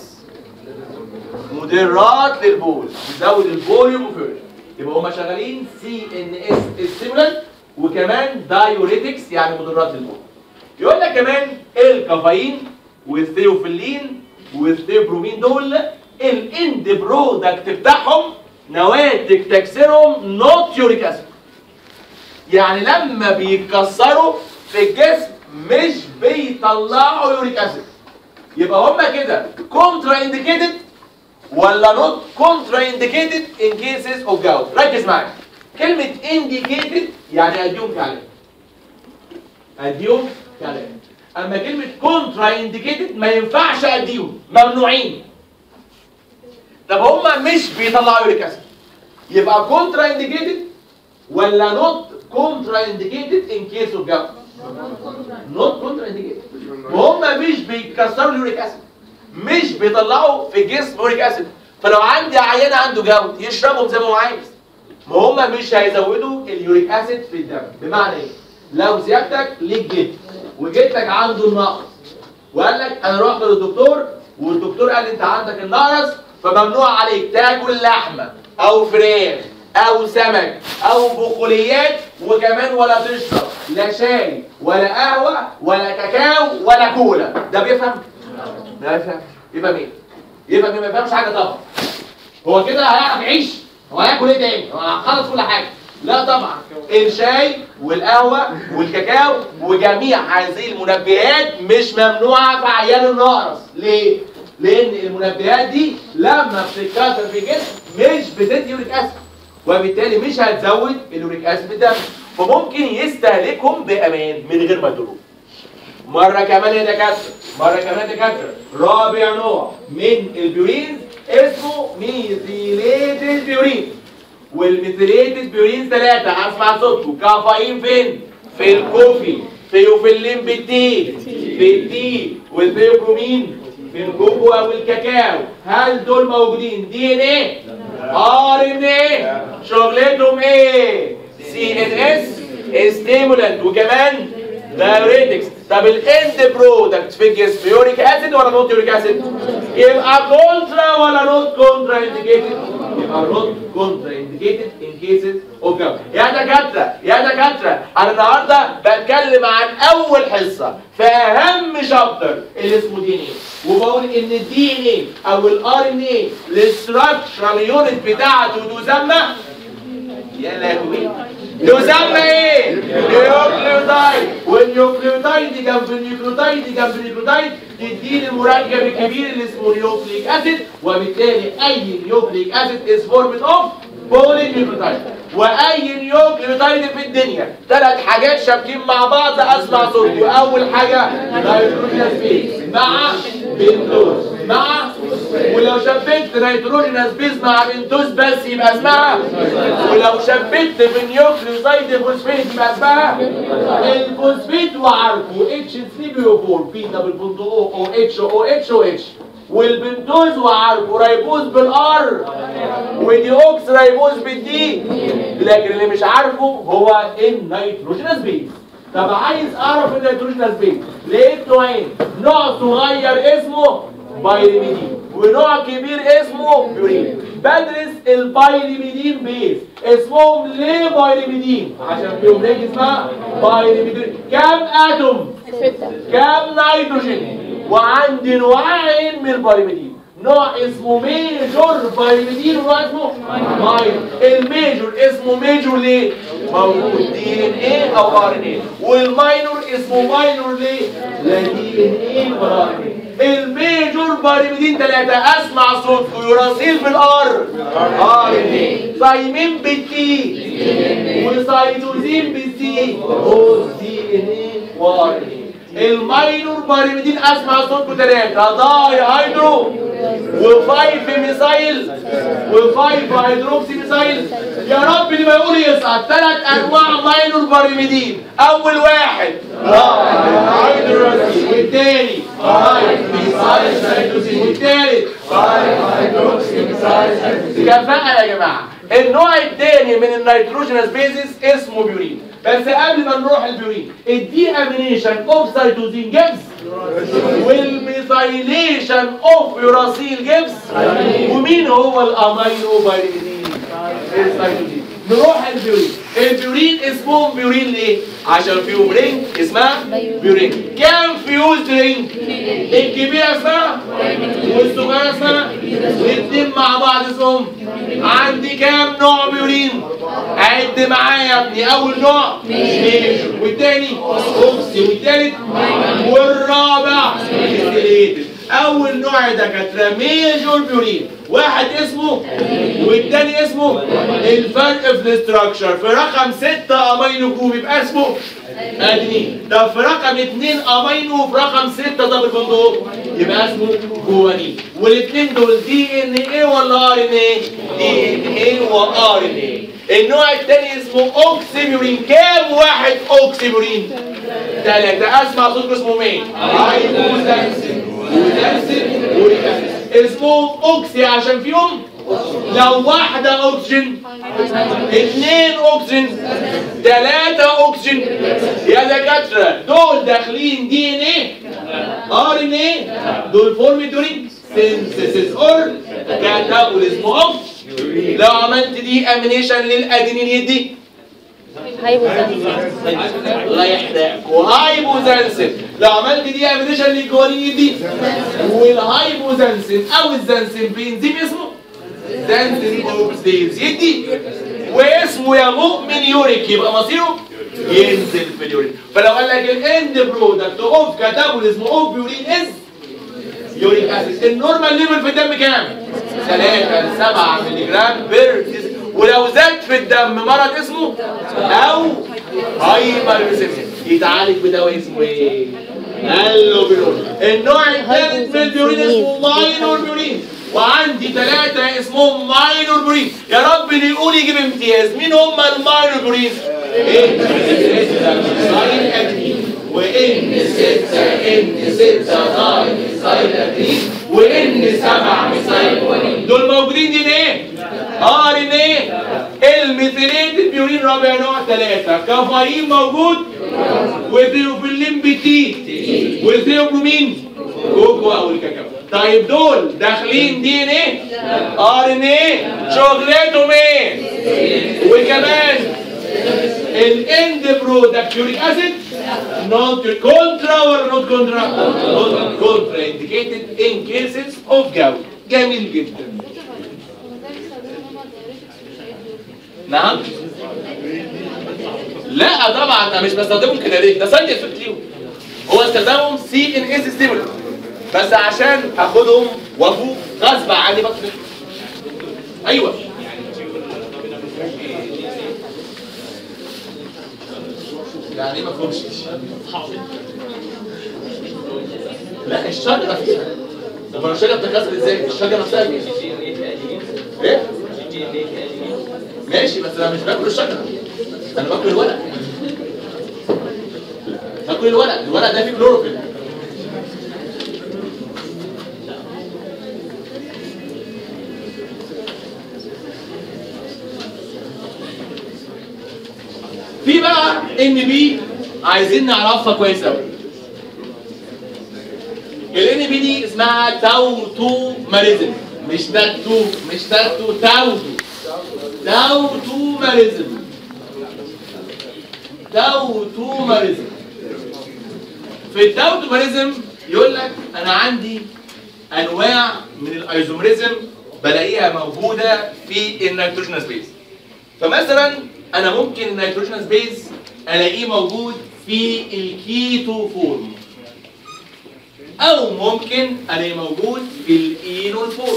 مدرات للبول بيزود الفوليوم فيرجن يبقى هما شغالين سي ان اس ستيمولانت وكمان دايوريتكس يعني مدرات للبول يقول لك كمان الكافيين والثيوفيلين والثيوبرومين دول الاند برودكت بتاعهم نواتج تكسيرهم نوت يوريك اسيد يعني لما بيتكسروا في الجسم مش بيطلعوا يوريك اسيد يبقى هما كده كونترا انديكيتد ولا نوت كونترا انديكيتد ان كيسز اوف جاوت ركز معايا كلمه انديكيتد يعني اديهم كلام اديهم كلام اما كلمه كونترا انديكيتد ما ينفعش اديهم ممنوعين طب هما مش بيطلعوا يوريك اسيد يبقى كونترا انديكيتد ولا نوت كونترا انديكيتد ان كيس اوف جاوت نوت كونترا انديكيتد وهم مش بيكسروا اليوريك اسيد مش بيطلعوا في الجسم يوريك اسيد فلو عندي عيان عنده جوت يشربهم زي ما هو عايز ما هم مش هيزودوا اليوريك اسيد في الدم بمعنى ايه لو سيادتك ليك جد وجدتك عنده النقص وقال لك انا رحت للدكتور والدكتور قال لي انت عندك النقص فممنوع عليك تاكل لحمه او فراخ او سمك او بقوليات وكمان ولا تشرب لا شاي ولا قهوه ولا كاكاو ولا كولا ده بيفهم لا يفهم يفهم ايه يفهم ايه ما يفهمش حاجه طبعا هو كده هيعرف يعيش هو هياكل ايه تاني هو هيخلص كل حاجه لا طبعا الشاي والقهوه والكاكاو وجميع هذه المنبهات مش ممنوعه في عيال النقرس ليه لان المنبهات دي لما بتتكاثر في الجسم مش بتدي يوريك اسيد وبالتالي مش هتزود اليوريك اسيد في الدم فممكن يستهلكهم بامان من غير ما يضروه مرة كمان يا دكاترة مرة كمان يا دكاترة رابع نوع من البيورينز اسمه ميثيليتد بيورين والميثيليتد بيورين ثلاثة هسمع صوتكم كافيين فين؟ في الكوفي ثيوفيلين بالتي في التي والثيوبرومين في الكوكو او الكاكاو هل دول موجودين دي ان ايه؟ ار ان ايه؟ شغلتهم ايه؟ سي ان اس ستيمولانت وكمان دايوريتكس طب الاند برودكت في الجسم يوريك اسيد ولا نوت يوريك اسيد يبقى كونترا ولا نوت كونترا انديكيتد يبقى نوت كونترا انديكيتد ان كيسز اوف جاب يا دكاتره يا دكاتره انا النهارده بتكلم عن اول حصه في اهم شابتر اللي اسمه دي ان ايه وبقول ان الدي ان ايه او الار ان ايه الاستراكشرال يونت بتاعته تسمى يا لهوي يسمى ايه؟ نيوكليوتايد والنيوكليوتايد دي جنب النيوكليوتايد دي جنب النيوكليوتايد تديني المركب الكبير اللي اسمه نيوكليك اسيد وبالتالي اي نيوكليك اسيد از فورمد اوف بولي نيوكليوتايد واي نيوكليوتايد في الدنيا ثلاث حاجات شابكين مع بعض اسمع صوتي اول حاجه نيتروجين سبيس مع بنتوز مع ولو شبكت نيتروجينس بيز مع بنتوز بس يبقى اسمها ولو شبكت بنيوكليوزايد فوسفيت يبقى اسمها الفوسفيت وعارفه اتش 3 بي او 4 بي دبل بونت او او اتش او اتش او اتش والبنتوز وعارفه رايبوز بالار ودي اوكس رايبوز بالدي لكن اللي مش عارفه هو النيتروجينس بيز طب عايز اعرف النيتروجينس بيز لقيت نوعين نوع صغير اسمه بايريميدين ونوع كبير اسمه بيورين بدرس البايريميدين بيز اسمهم ليه بايريميدين عشان فيهم ريج اسمها بايريميدين كام اتوم كام نيتروجين وعندي نوعين من البايريميدين نوع اسمه ميجور بايريميدين ونوع اسمه ماينور الميجور اسمه ميجور ليه موجود دي ان ايه او ار ان ايه والماينور اسمه ماينور ليه لا دي ان ايه ولا ار ان ايه الميجور بايريميدين ثلاثة اسمع صوتكم يراسيل بالار ار ان ايه صايمين بالتي وسايتوزين بالسي او سي ان ايه وار ان ايه الماينور بايريميدين اسمع صوتكم ثلاثة داي هيدرو وفايف ميسايل وفايف هيدروكسي ميسايل يا رب اللي ما يقول يصعد ثلاث انواع ماينور باريميدين اول واحد هيدروكسي والتاني فايف ميسايل سايتوسين والتالت فايف هيدروكسي ميسايل سايتوسين كفاءة يا جماعة النوع الثاني من النيتروجينس بيزيس اسمه بيورين بس قبل ما نروح البيورين الدي امينيشن اوف سايتوزين جيبس والميثايليشن اوف يوراسيل جيبس ومين هو الامينو بايريدين السايتوزين نروح البيورين البيورين اسمهم بيورين ليه عشان فيهم رينج اسمها بيورين كام فيوز رينج الكبيره اسمها والصغيره اسمها الاثنين مع بعض اسمهم عندي كام نوع بيورين عد معايا يا ابني اول نوع ميجر والتاني اوكسي والتالت والرابع ستيليتد اول نوع يا دكاتره ميجور بيورين واحد اسمه والتاني اسمه الفرق في الاستراكشر في رقم 6 امينو جروب يبقى اسمه ادنين طب في رقم 2 امينو في رقم 6 دبل بوندو يبقى اسمه جوانين والاثنين دول دي ان ايه ولا ار ان ايه دي ان ايه وار ان ايه النوع الثاني اسمه اوكسيبيورين كام واحد اوكسيبيورين ثلاثة اسمع صوت اسمه مين هايبوزانسين وزانسين وريكاسين اسمهم اوكسي عشان فيهم لو واحدة اكسجين اثنين اكسجين ثلاثة اكسجين يا دكاترة دول داخلين دي ان ايه ار ان ايه دول فورم دورين سينثيسيس اور كاتابوليزم اوف لو عملت دي امينيشن للادينين يدي الله يحرقك وهايبوزانسين لو عملت دي امينيشن للجوانين يدي والهايبوزانسين او الزانسين بانزيم اسمه زانسين اوكسيديز يدي واسمه يا مؤمن يوريك يبقى مصيره ينزل في اليورين فلو قال لك الاند برودكت اوف كاتابوليزم اوف بيورين از يوريك اسيد النورمال ليفل في الدم كام 3 ل 7 مللي جرام بير ولو زاد في الدم مرض اسمه او هايبرسيميا يتعالج بدواء اسمه ايه اللوبيرون النوع الثالث من البيورين اسمه ماينور بيورين وعندي ثلاثة اسمهم ماينور بيورين يا رب اللي يقول يجيب امتياز مين هم الماينور بيورين ايه وان ستة ان ستة طاير سايلاتين وان سبعة مسايلين دول موجودين دي ايه؟ ار ان ايه؟ الميثيليتد بيورين رابع نوع ثلاثة كافايين موجود وثيوبلين بتي والثيوبرومين كوكو او الكاكاو طيب دول داخلين دي ان ايه؟ ار ان ايه؟ شغلتهم ايه؟ وكمان الاند برودكت يوريك اسيد نوت كونترا ولا نوت كونترا؟ كونترا انديكيتد ان كيسز اوف جاوت جميل جدا نعم لا طبعا انا مش بستخدمهم كده ليه ده سايد افكت ليهم هو استخدامهم سي ان اس ستيمولنت بس عشان اخدهم وافوق غصب عني بطل ايوه يعني ما فهمش لا الشجره فيها طب الشجره بتتكسر ازاي؟ الشجره نفسها فيها ايه؟ ماشي بس انا مش باكل الشجره انا باكل الورق باكل الورق الورق ده فيه كلوروفيل في بقى ان بي عايزين نعرفها كويس قوي الان بي دي اسمها تاوتو ماريزم مش تاكتو مش تاكتو تاوتو تاوتو ماريزم تاوتو ماريزم في التاوتو ماريزم يقول لك انا عندي انواع من الايزومريزم بلاقيها موجوده في النيتروجينوس بيز فمثلا انا ممكن النيتروجينوس بيز الاقيه موجود في الكيتو فورم او ممكن الاقيه موجود في الاينول فورم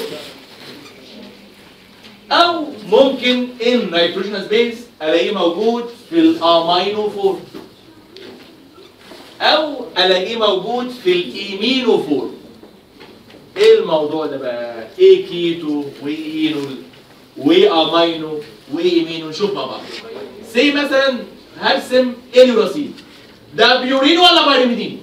او ممكن النيتروجينوس بيز الاقيه موجود في الامينو فورم او الاقيه موجود في الايمينو فورم ايه الموضوع ده بقى ايه كيتو واينول وامينو وايمينو نشوف مع بعض سي مثلا هرسم اليوراسيل ده بيورين ولا بايرميدين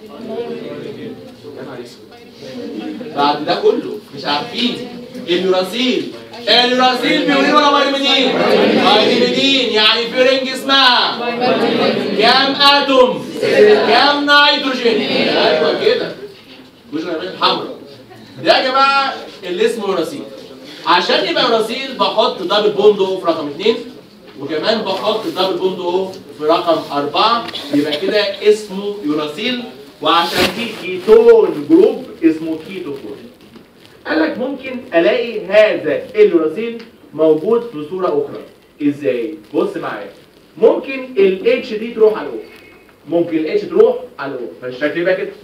يا نهار اسود. بعد ده كله مش عارفين اليوراسيل اليوراسيل بيورين ولا بايرميدين بايرميدين يعني في رينج اسمها كام اتوم كام نيتروجين ايوه كده مش حمراء ده يا جماعه اللي اسمه يوراسيل عشان يبقى يوراسيل بحط دبل بوند او في رقم اثنين وكمان بحط دبل بوند او في رقم أربعة يبقى كده اسمه يوراسيل وعشان في كيتون جروب اسمه كيتوفور قال لك ممكن الاقي هذا اليوراسيل موجود في صورة أخرى ازاي؟ بص معايا ممكن الاتش دي تروح على الاو ممكن الاتش تروح على الاو فالشكل يبقى كده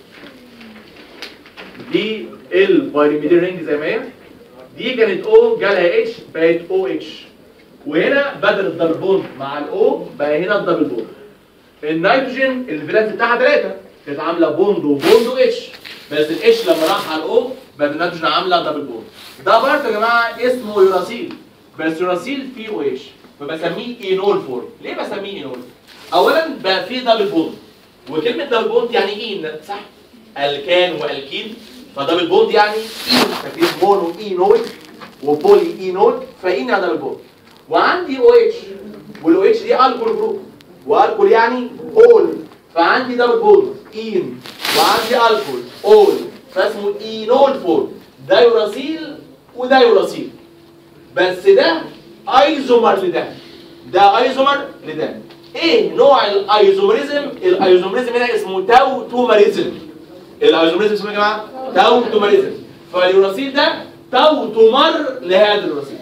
دي البايرميدين رينج زي ما هي دي كانت او جالها اتش بقت او اتش وهنا بدل الدبل بوند مع الاو بقى هنا الدبل بوند النيتروجين الفالنس بتاعها 3 كانت عامله بوند وبوند واتش بس الاتش لما راح على الاو بقت النيتروجين عامله دبل بوند ده برضه يا جماعه اسمه يوراسيل بس يوراسيل فيه او اتش فبسميه اينول فورم ليه بسميه اينول اولا بقى فيه دبل بوند وكلمه دبل بوند يعني اين صح الكان والكين فدبل بوند يعني اين فاكرين مونو اينول وبولي اينول فاين يعني دبل بوند وعندي او اتش والاو اتش دي الكول جروب والكول يعني اول فعندي دبل بوند اين وعندي الكول اول فاسمه اينول فورم ده يوراسيل وده يوراسيل بس ده ايزومر لده ده ايزومر لده ايه نوع الايزومريزم الايزومريزم هنا اسمه تاوتومريزم الايزومريزم اسمه ايه يا جماعه تاوتومريزم فاليوراسيل ده تاوتومر لهذا اليوراسيل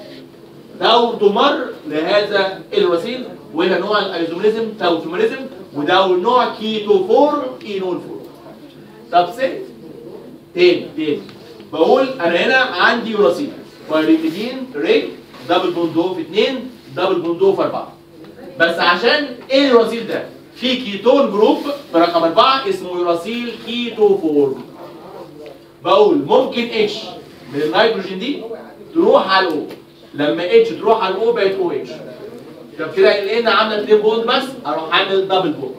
تاوتومر لهذا اليوراسيل وهنا نوع الايزومريزم تاوتومريزم وده نوع كيتوفور اينول فور طب ست تاني تاني بقول انا هنا عندي يوراسيل بايريدين رينج دبل بوندو في 2 دبل بوندو في 4 بس عشان ايه اليوراسيل ده في كيتون جروب في رقم 4 اسمه يوراسيل كيتوفورم بقول ممكن اتش من النيتروجين دي تروح على الاو لما اتش تروح على الاو بقت او اتش طب كده لقينا عامله 2 بوند بس اروح عامل دبل بوند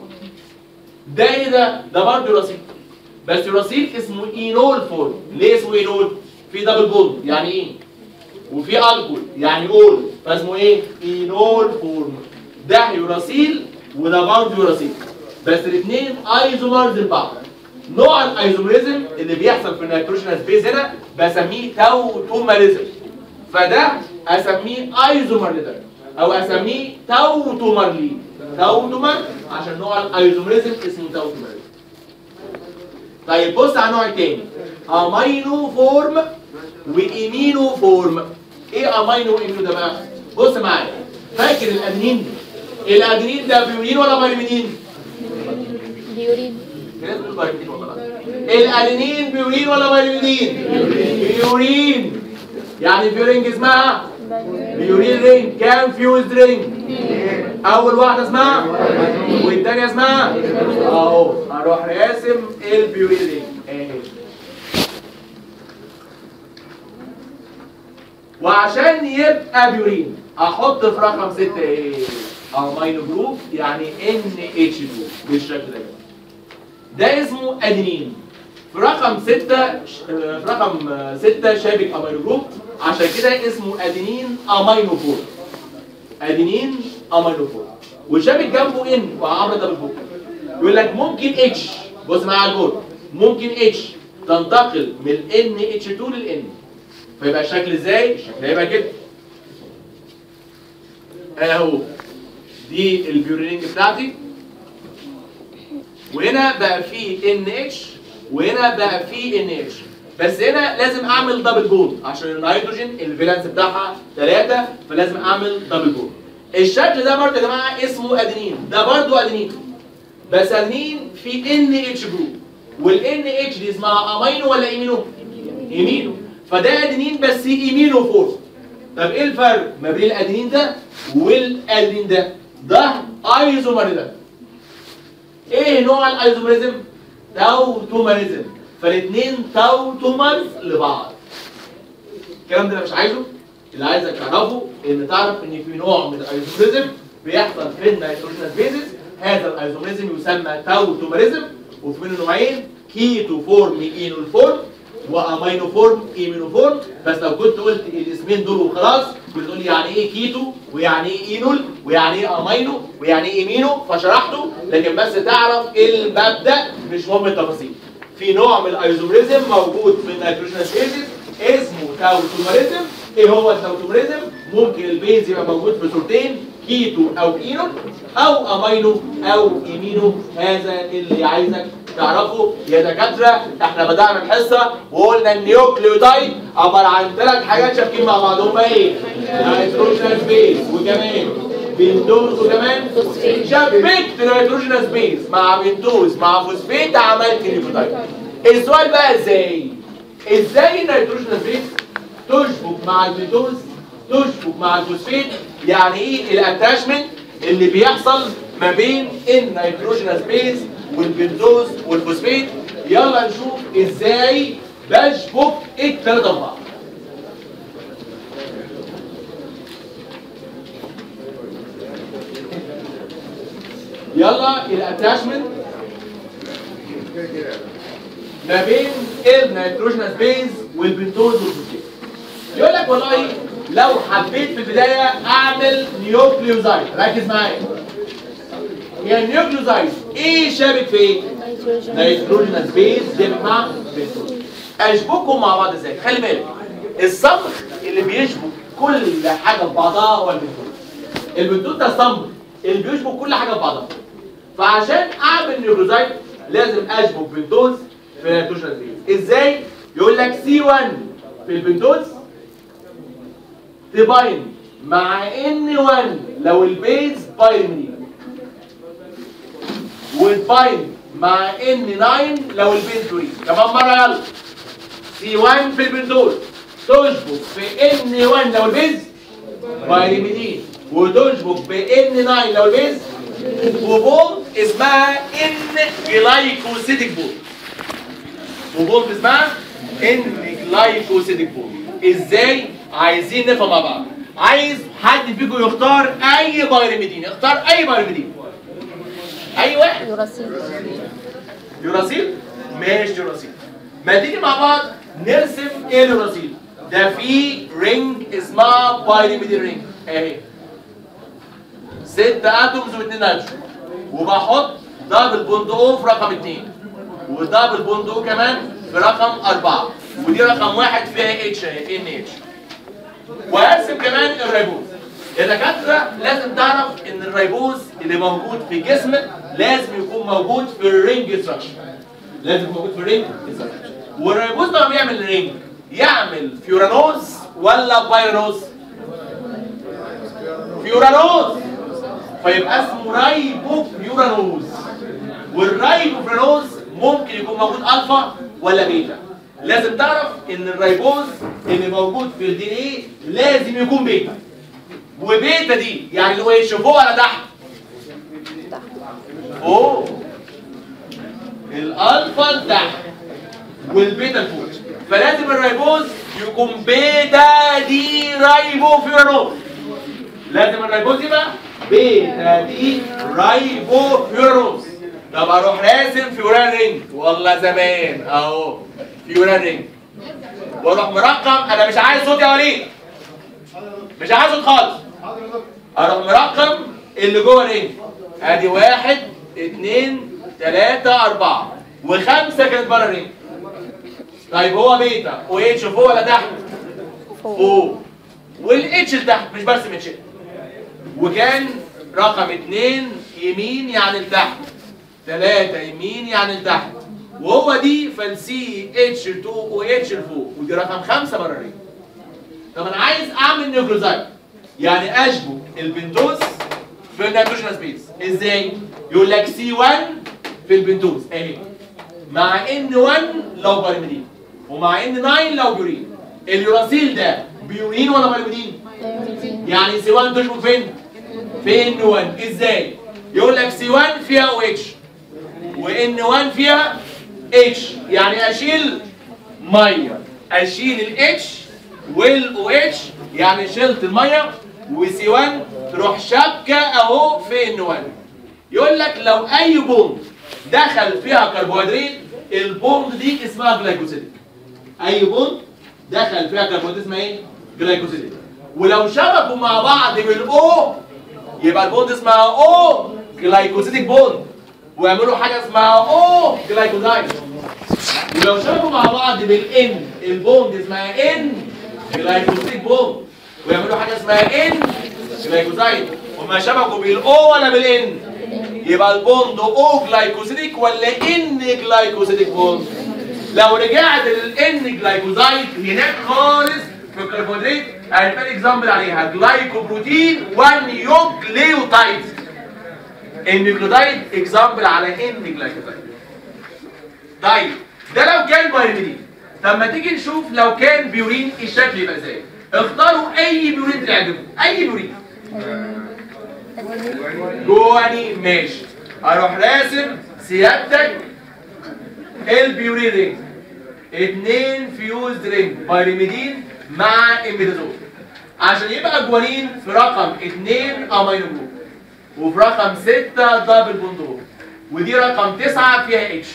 ده ايه ده؟ ده برضه يوراسيل بس يوراسيل اسمه اينول فورم ليه اسمه اينول؟ في دبل بوند يعني ايه؟ وفي الكول يعني اول فاسمه ايه؟ اينول فورم ده يوراسيل وده برضه يوراسيل بس الاثنين ايزومرز لبعض نوع الايزومريزم اللي بيحصل في النيتروجينال بيز هنا بسميه تاوتومريزم فده اسميه ايزومر لده او اسميه تاوتومر ليه تاوتومر عشان نوع الايزومريزم اسمه تاوتومريزم طيب بص على النوع التاني امينو فورم وايمينو فورم ايه امينو وايمينو ده بقى بص معايا فاكر الادنين الادنين ده بيورين ولا بايرميدين بيورين في ناس بتقول بايرميدين والله الادينين بيورين ولا بايرميدين بيورين يعني فيورينج اسمها بيورين رينج كام فيوز رينج اول واحده اسمها والثانيه اسمها اهو هروح راسم البيورين رينج اهي وعشان يبقى بيورين احط في رقم 6 ايه امينو جروب يعني ان اتش 2 بالشكل ده كده. ده اسمه ادينين في رقم 6 في رقم 6 شابك امينو جروب عشان كده اسمه ادينين امينو 4 ادينين امينو 4 وشابك جنبه ان وعمل دبل بوك يقول لك ممكن اتش بص معايا على البورد ممكن اتش تنتقل من ان اتش 2 للان فيبقى الشكل ازاي؟ الشكل هيبقى كده اهو دي البيورينج بتاعتي وهنا بقى في ان اتش وهنا بقى في ان اتش بس هنا لازم اعمل دبل بوند عشان النيتروجين الفالنس بتاعها 3 فلازم اعمل دبل بوند الشكل ده برضه يا جماعه اسمه ادينين ده برضه ادينين بس ادينين في ان اتش جروب والان اتش دي اسمها امينو ولا ايمينو؟ ايمينو فده ادينين بس ايمينو فورس طب ايه الفرق ما بين الادينين ده والادينين ده؟ ده ايزومريزم ايه نوع الايزومريزم؟ تاوتومريزم فالاثنين تاوتومرز لبعض الكلام ده انا مش عايزه اللي عايزك تعرفه ان تعرف ان في نوع من الايزومريزم بيحصل في النيتروجينال بيزز هذا الايزومريزم يسمى تاوتومريزم وفي منه نوعين كيتو فورم اينول فورم وامينو فورم ايمينو فورم بس لو كنت قلت الاسمين دول وخلاص بتقول لي يعني ايه كيتو ويعني ايه اينول ويعني ايه امينو ويعني ايه ايمينو فشرحته لكن بس تعرف المبدا مش مهم التفاصيل في نوع من الايزومريزم موجود في النيتروجينال بيزز اسمه تاوتومريزم ايه هو التاوتومريزم ممكن البيز يبقى موجود في صورتين كيتو او اينول او امينو او ايمينو هذا اللي عايزك تعرفه يا دكاتره احنا بدانا الحصه وقلنا النيوكليوتايد عباره عن ثلاث حاجات شابكين مع بعض هم ايه؟ نيتروجينال بيز وكمان بنتوز وكمان شبكت نيتروجينال بيز مع بنتوز مع فوسفيت عملت نيوكليوتايد السؤال بقى ازاي؟ ازاي النيتروجينال بيز تشبك مع البنتوز تشبك مع الفوسفيت يعني ايه الاتاشمنت اللي بيحصل ما بين النيتروجينال بيز والبنتوز والفوسفيت يلا نشوف ازاي بشبك الثلاثه ببعض يلا الاتاشمنت ما بين النيتروجينال بيز والبنتوز والفوسفيت يقول لك والله لو حبيت في البدايه اعمل نيوكليوزايد ركز معايا هي النيوكليوزايد ايه شابك في ايه؟ نيتروجين نيتروجينال بيز شابك مع بنتوز اشبكهم مع بعض ازاي؟ خلي بالك الصمغ اللي بيشبك كل حاجه ببعضها هو البنتوز البنتوز ده الصمغ اللي بيشبك كل حاجه ببعضها فعشان اعمل نيوكليوزايد لازم اشبك بنتوز في نيتروجينال بيز ازاي؟ يقول لك سي 1 في البنتوز تباين مع ان 1 لو البيز بايرميدين وتباين مع ان 9 لو البيز دورين كمان مره يلا سي 1 في البنتوز تشبك في ان 1 لو البيز بايرميدين وتشبك بان 9 لو البيز وبوم اسمها ان جلايكوسيديك بوم وبوم اسمها ان جلايكوسيديك بوم ازاي عايزين نفهم مع بعض عايز حد فيكم يختار اي بايرميدين اختار اي بايرميدين اي واحد يوراسيل يوراسيل ماشي يوراسيل ما تيجي مع بعض نرسم ايه اليوراسيل ده في رينج اسمها بايرميدين رينج اهي ست اتومز واثنين نيتروجين وبحط دبل بوند او في رقم اثنين ودبل بوند او كمان في رقم اربعه ودي رقم واحد فيها اتش اهي ان اتش وارسم كمان الريبوز يا دكاتره لازم تعرف ان الريبوز اللي موجود في جسمك لازم يكون موجود في الرينج ستراكشر لازم يكون موجود في الرينج ستراكشر والريبوز لما بيعمل رينج يعمل فيورانوز ولا بايرانوز فيورانوز فيبقى اسمه رايبوفيورانوز والرايبوفيورانوز ممكن يكون موجود الفا ولا بيتا لازم تعرف ان الريبوز اللي موجود في الدي ان ايه لازم يكون بيتا وبيتا دي يعني اللي هو ايه فوق ولا تحت فوق الالفا لتحت والبيتا لفوق فلازم الريبوز يكون بيتا دي رايبوفيورانوز لازم الرايبوز يبقى بيتا دي رايبوفيورانوز طب اروح راسم فيوران رينج والله زمان اهو فيوران رينج واروح مرقم انا مش عايز صوت يا وليد مش عايز صوت خالص اروح مرقم اللي جوه الرينج ادي واحد اتنين تلاتة اربعة وخمسة كانت بره الرينج طيب هو بيتا واتش فوق ولا تحت؟ فوق والاتش لتحت مش برسم اتش وكان رقم اتنين يمين يعني لتحت تلاتة يمين يعني لتحت وهو دي فالسي اتش 2 و اتش لفوق ودي رقم خمسة بره الرينج طب انا عايز اعمل نيوكلوزايد يعني اشبك البنتوز في النيتروجينال سبيس ازاي؟ يقول لك سي 1 في البنتوز اهي مع ان 1 لو بارميدين ومع ان 9 لو بيورين اليوراسيل ده بيورين ولا بارميدين؟ يعني سي 1 تشبك فين؟ في ان 1 ازاي؟ يقول لك سي 1 فيها او اتش وان 1 فيها اتش يعني اشيل ميه اشيل الاتش والاو اتش يعني شلت الميه وسي 1 تروح شبكه اهو في ان 1 يقول لك لو اي بوند دخل فيها كربوهيدرات البوند دي اسمها جلايكوسيديك اي بوند دخل فيها كربوهيدرات اسمها ايه جلايكوسيديك ولو شبكوا مع بعض بالاو يبقى البوند اسمها او جلايكوسيديك بوند ويعملوا حاجه اسمها او جلايكوزايد ولو شبكوا مع بعض بالان البوند اسمها ان جلايكوسيديك بوند ويعملوا حاجه اسمها ان جلايكوزايد هما شبكوا بالاو ولا بالان يبقى البوند او جلايكوسيديك ولا ان جلايكوسيديك بوند لو رجعت للان جلايكوزايد هناك خالص في الكربوهيدرات هيبقى اكزامبل عليها جلايكوبروتين 1 يوجليوتايد النيوكليوتايد اكزامبل على ان جلايكوزايد طيب ده لو كان بايرميدين طب ما تيجي نشوف لو كان بيورين الشكل يبقى ازاي اختاروا اي بيورين تعجبكم اي بيورين جواني ماشي اروح راسم سيادتك البيورين رينج اتنين فيوز رينج بايرميدين مع اميدازول عشان يبقى جوانين في رقم اتنين امينو جروب وفي رقم ستة دبل بوندول ودي رقم تسعة فيها اتش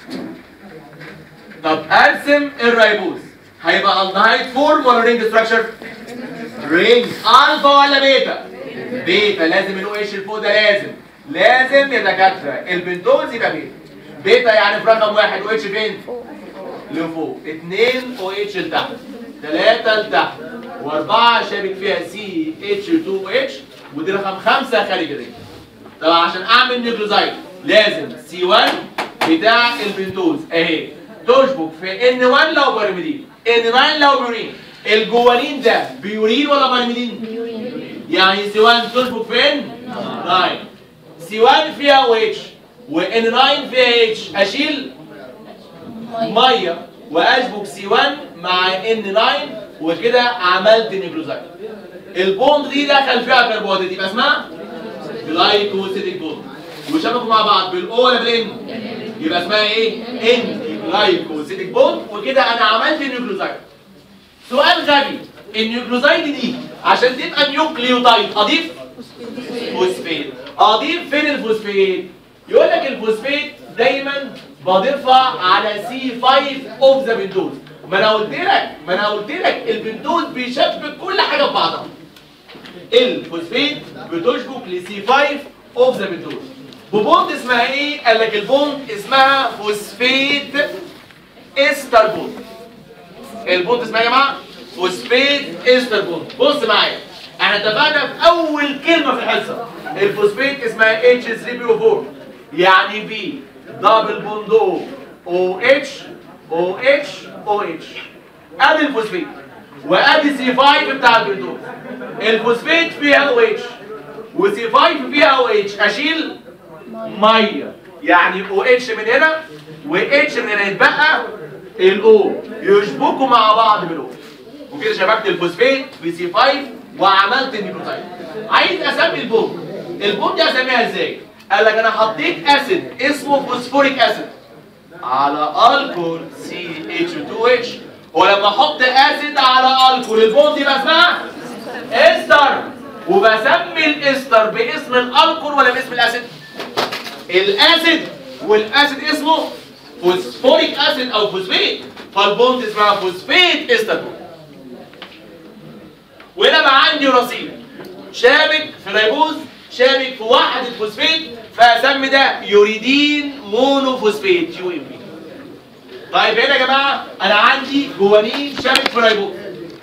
طب ارسم الرايبوز هيبقى الدهايد فورم ولا رينج ستراكشر؟ رينج الفا ولا بيتا؟ بيتا لازم الاو اتش الفوق ده لازم لازم يا دكاتره البنتوز يبقى بيتا بيتا يعني في رقم واحد او اتش فين؟ لفوق اثنين او اتش لتحت ثلاثة لتحت واربعة شابك فيها سي اتش 2 اتش ودي رقم خمسة خارج الرينج طبعا عشان اعمل نيوكلوزايد لازم سي 1 بتاع البنتوز اهي تشبك في ان 1 لو بارميدين ان 9 لو بيورين الجوانين ده بيورين ولا بارميدين؟ يعني سي 1 تشبك في ان 9 سي 1 فيها او اتش وان 9 فيها اتش اشيل ميه واشبك سي 1 مع ان 9 وكده عملت نيوكلوزايد البوند دي دخل فيها كربوهيدرات يبقى اسمها جلايكوسيديك بوند وشبكوا مع بعض بالاو ولا بالان يبقى اسمها ايه ان جلايكوسيديك بوند وكده انا عملت نيوكلوزايد سؤال غبي النيوكلوزايد دي عشان تبقى نيوكليوتايد اضيف فوسفيت اضيف فين الفوسفيت يقول لك الفوسفيت دايما بضيفها على سي 5 اوف ذا بنتوز ما انا قلت لك ما انا قلت لك البنتوز بيشبك كل حاجه في بعضها الفوسفيت بتشبك لسي 5 اوف ذا بنتوز ببوند اسمها ايه قال لك البوند اسمها فوسفيت استر بوند البوند اسمها يا جماعه فوسفيت استر بوند بص معايا احنا اتفقنا في اول كلمه في الحصه الفوسفيت اسمها اتش 3 بي 4 يعني بي دبل بوند او او اتش او اتش او اتش ادي الفوسفيت وادي سي 5 بتاع البنتوز الفوسفيت فيها او اتش وسي 5 فيها او اتش اشيل ميه يعني او اتش من هنا واتش من هنا يتبقى الاو يشبكوا مع بعض بالاو وكده شبكت الفوسفيت في سي 5 وعملت النيوكليوتايد عايز اسمي البوم البوم دي اسميها ازاي قال لك انا حطيت اسيد اسمه فوسفوريك اسيد على الكول سي اتش 2 اتش ولما احط اسيد على الكول البوند يبقى اسمها استر وبسمي الاستر باسم الالكول ولا باسم الاسيد الاسيد والاسيد اسمه فوسفوريك اسيد او فوسفيت فالبوند اسمها فوسفيت استر بوند وهنا بقى عندي رصيد شابك في ريبوز شابك في واحد الفوسفيت فاسمي ده يوريدين مونوفوسفيت يو ام بي طيب هنا يا جماعه انا عندي جوانين شابك في ريبوز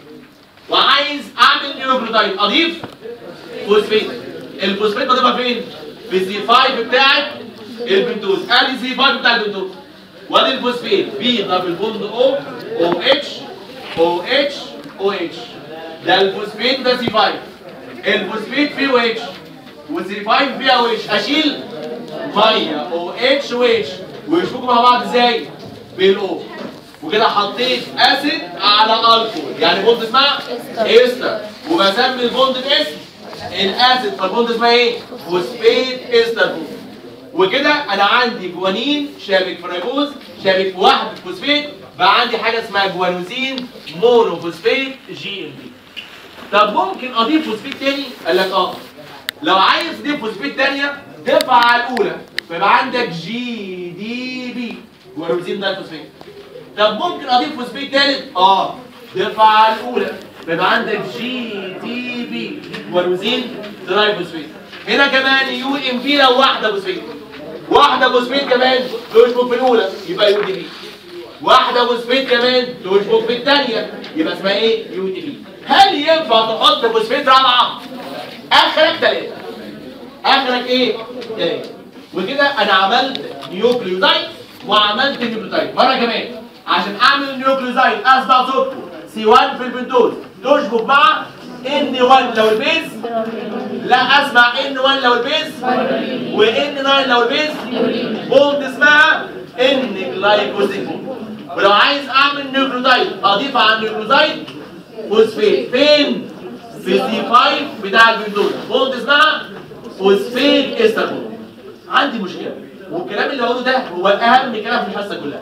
وعايز اعمل نيوكليوتايد اضيف فوسفيت الفوسفيت بضيفها فين؟ في السي 5 بتاعت البنتوز ادي السي 5 بتاع البنتوز وادي الفوسفيت بي دبل بوند او او اتش او اتش او اتش ده الفوسفيت ده سي 5 الفوسفيت فيه او اتش والسي 5 فيها او اتش اشيل ميه او اتش و اتش ويشبكوا مع بعض ازاي؟ بالاو وكده حطيت اسيد على الكول يعني بوند اسمها استر وبسمي البوند باسم الاسيد فالبوند اسمها ايه؟ فوسفيت استر بوند وكده انا عندي جوانين شابك في ريبوز شابك في واحد فوسفيت بقى عندي حاجه اسمها جوانوزين مونوفوسفيت جي ام بي طب ممكن اضيف فوسفيت تاني؟ قال لك اه لو عايز تضيف فوسفيت تانية ضيفها على الاولى فيبقى عندك جي دي بي جوانوزين ده الفوسفيت طب ممكن اضيف فوسفيت تالت؟ اه ضيفها على الاولى فيبقى عندك جي تي بي جوانوزين تراي فوسفيت هنا كمان يو ام بي لو واحده فوسفيت واحده فوسفيت كمان تشبك في الاولى يبقى يو دي بي واحده فوسفيت كمان تشبك في الثانيه يبقى اسمها ايه يو دي بي هل ينفع تحط فوسفيت رابعه اخرك ثلاثه اخرك ايه ثلاثه وكده انا عملت نيوكليوتايد وعملت نيوكليوتايد مره كمان عشان اعمل نيوكليوتايد اثبت صوتكم سي 1 في البنتوز تشبك مع ان 1 لو البيز لا اسمع ان 1 لو البيز وان 9 لو البيز بوند اسمها ان جلايكوزيد ولو عايز اعمل نيوكليوتايد اضيف على النيوكليوتايد فوسفيت فين في سي 5 بتاع البنتوز بوند اسمها فوسفيت استر بوند عندي مشكله والكلام اللي بقوله ده هو اهم كلام في الحصه كلها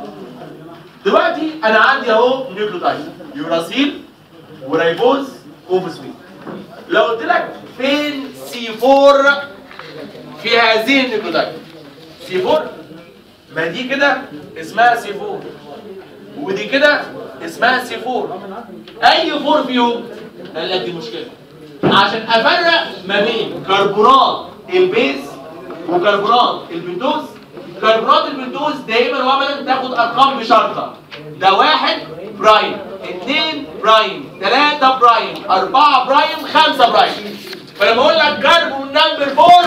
دلوقتي انا عندي اهو نيوكليوتايد يوراسيل وريبوز وفوسفيت لو قلت لك فين سي 4 في هذه النيوكليوتايد سي 4 ما دي كده اسمها سي 4 ودي كده اسمها سي 4 اي 4 فيهم قال لك دي مشكله عشان افرق ما بين كربونات البيز وكربونات البنتوز كربونات البنتوز دايما وابدا تاخد ارقام بشرطه ده واحد برايم اثنين برايم ثلاثة برايم أربعة برايم خمسة برايم فلما أقول لك كربون نمبر فور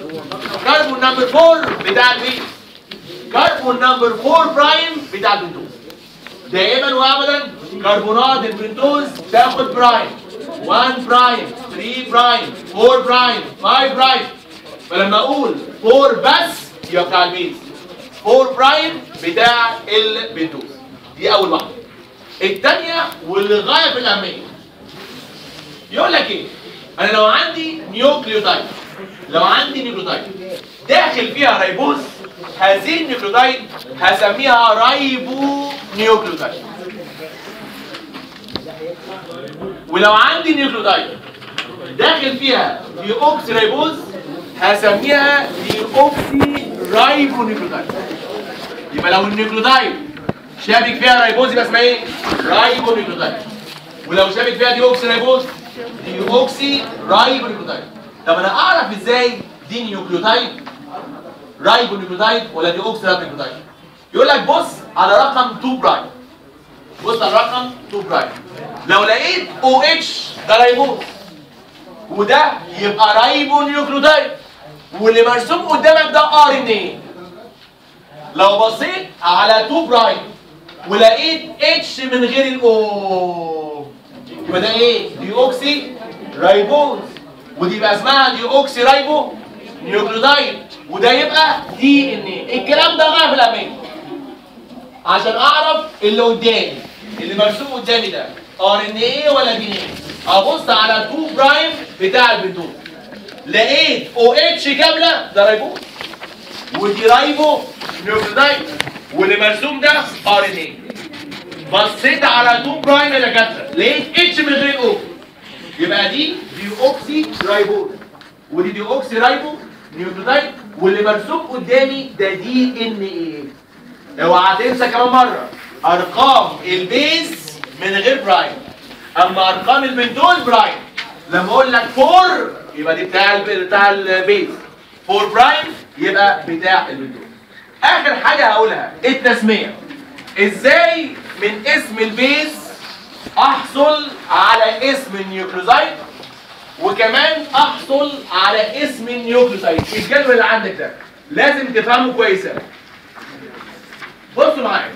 كربون نمبر فور بتاع البيز كربون نمبر فور برايم بتاع البنتوز دائما وابدا كربونات البنتوز تاخد برايم 1 برايم 3 برايم 4 برايم 5 برايم فلما اقول 4 بس يبقى بتاع البيز 4 برايم بتاع البنتوز دي اول واحده الثانيه واللي غايه في الاهميه يقول لك ايه انا لو عندي نيوكليوتايد لو عندي نيوكليوتايد داخل فيها ريبوز هذه النيوكليوتايد هسميها رايبو نيوكليوتايد ولو عندي نيوكليوتايد داخل فيها ديوكسي ريبوز هسميها ديوكسي رايبو نيوكليوتايد يبقى لو النيوكليوتايد شابك فيها ريبوز يبقى اسمها ايه؟ رايبو نيوكليوتايد ولو شابك فيها ديوكسي ريبوز ديوكسي رايبو نيوكليوتايد طب انا اعرف ازاي دي نيوكليوتايد رايبو نيوكليوتايد ولا ديوكسي رايبو نيوكليوتايد يقول لك بص على رقم 2 برايم بص على رقم 2 برايم لو لقيت او اتش ده ريبوز وده يبقى رايبو نيوكليوتايد واللي مرسوم قدامك ده ار ان ايه لو بصيت على 2 برايم ولقيت اتش من غير الاو يبقى ده ايه ديوكسي رايبوز ودي يبقى اسمها ديوكسي رايبو نيوكليوتايد وده يبقى دي ان ايه الكلام ده غايه في الامان عشان اعرف اللي قدامي اللي مرسوم قدامي ده ار ان ايه ولا دي ان ايه ابص على 2 برايم بتاع البنتون لقيت او اتش كامله ده رايبوز ودي رايبو نيوكليوتايد واللي مرسوم ده ار ان ايه بصيت على 2 برايم يا دكاتره لقيت اتش من غير او يبقى دي ديوكسي رايبوز ودي ديوكسي رايبو نيوكليوتايد واللي مرسوم قدامي ده دي ان ايه اوعى تنسى كمان مره ارقام البيز من غير برايم اما ارقام البنتول برايم لما اقول لك 4 يبقى دي بتاع الب- بتاع البيز 4 برايم يبقى بتاع البنتول اخر حاجه هقولها التسميه ازاي من اسم البيز احصل على اسم النيوكليوزايد وكمان احصل على اسم النيوكليوتايد الجدول اللي عندك ده لازم تفهمه كويس أوي. بصوا معايا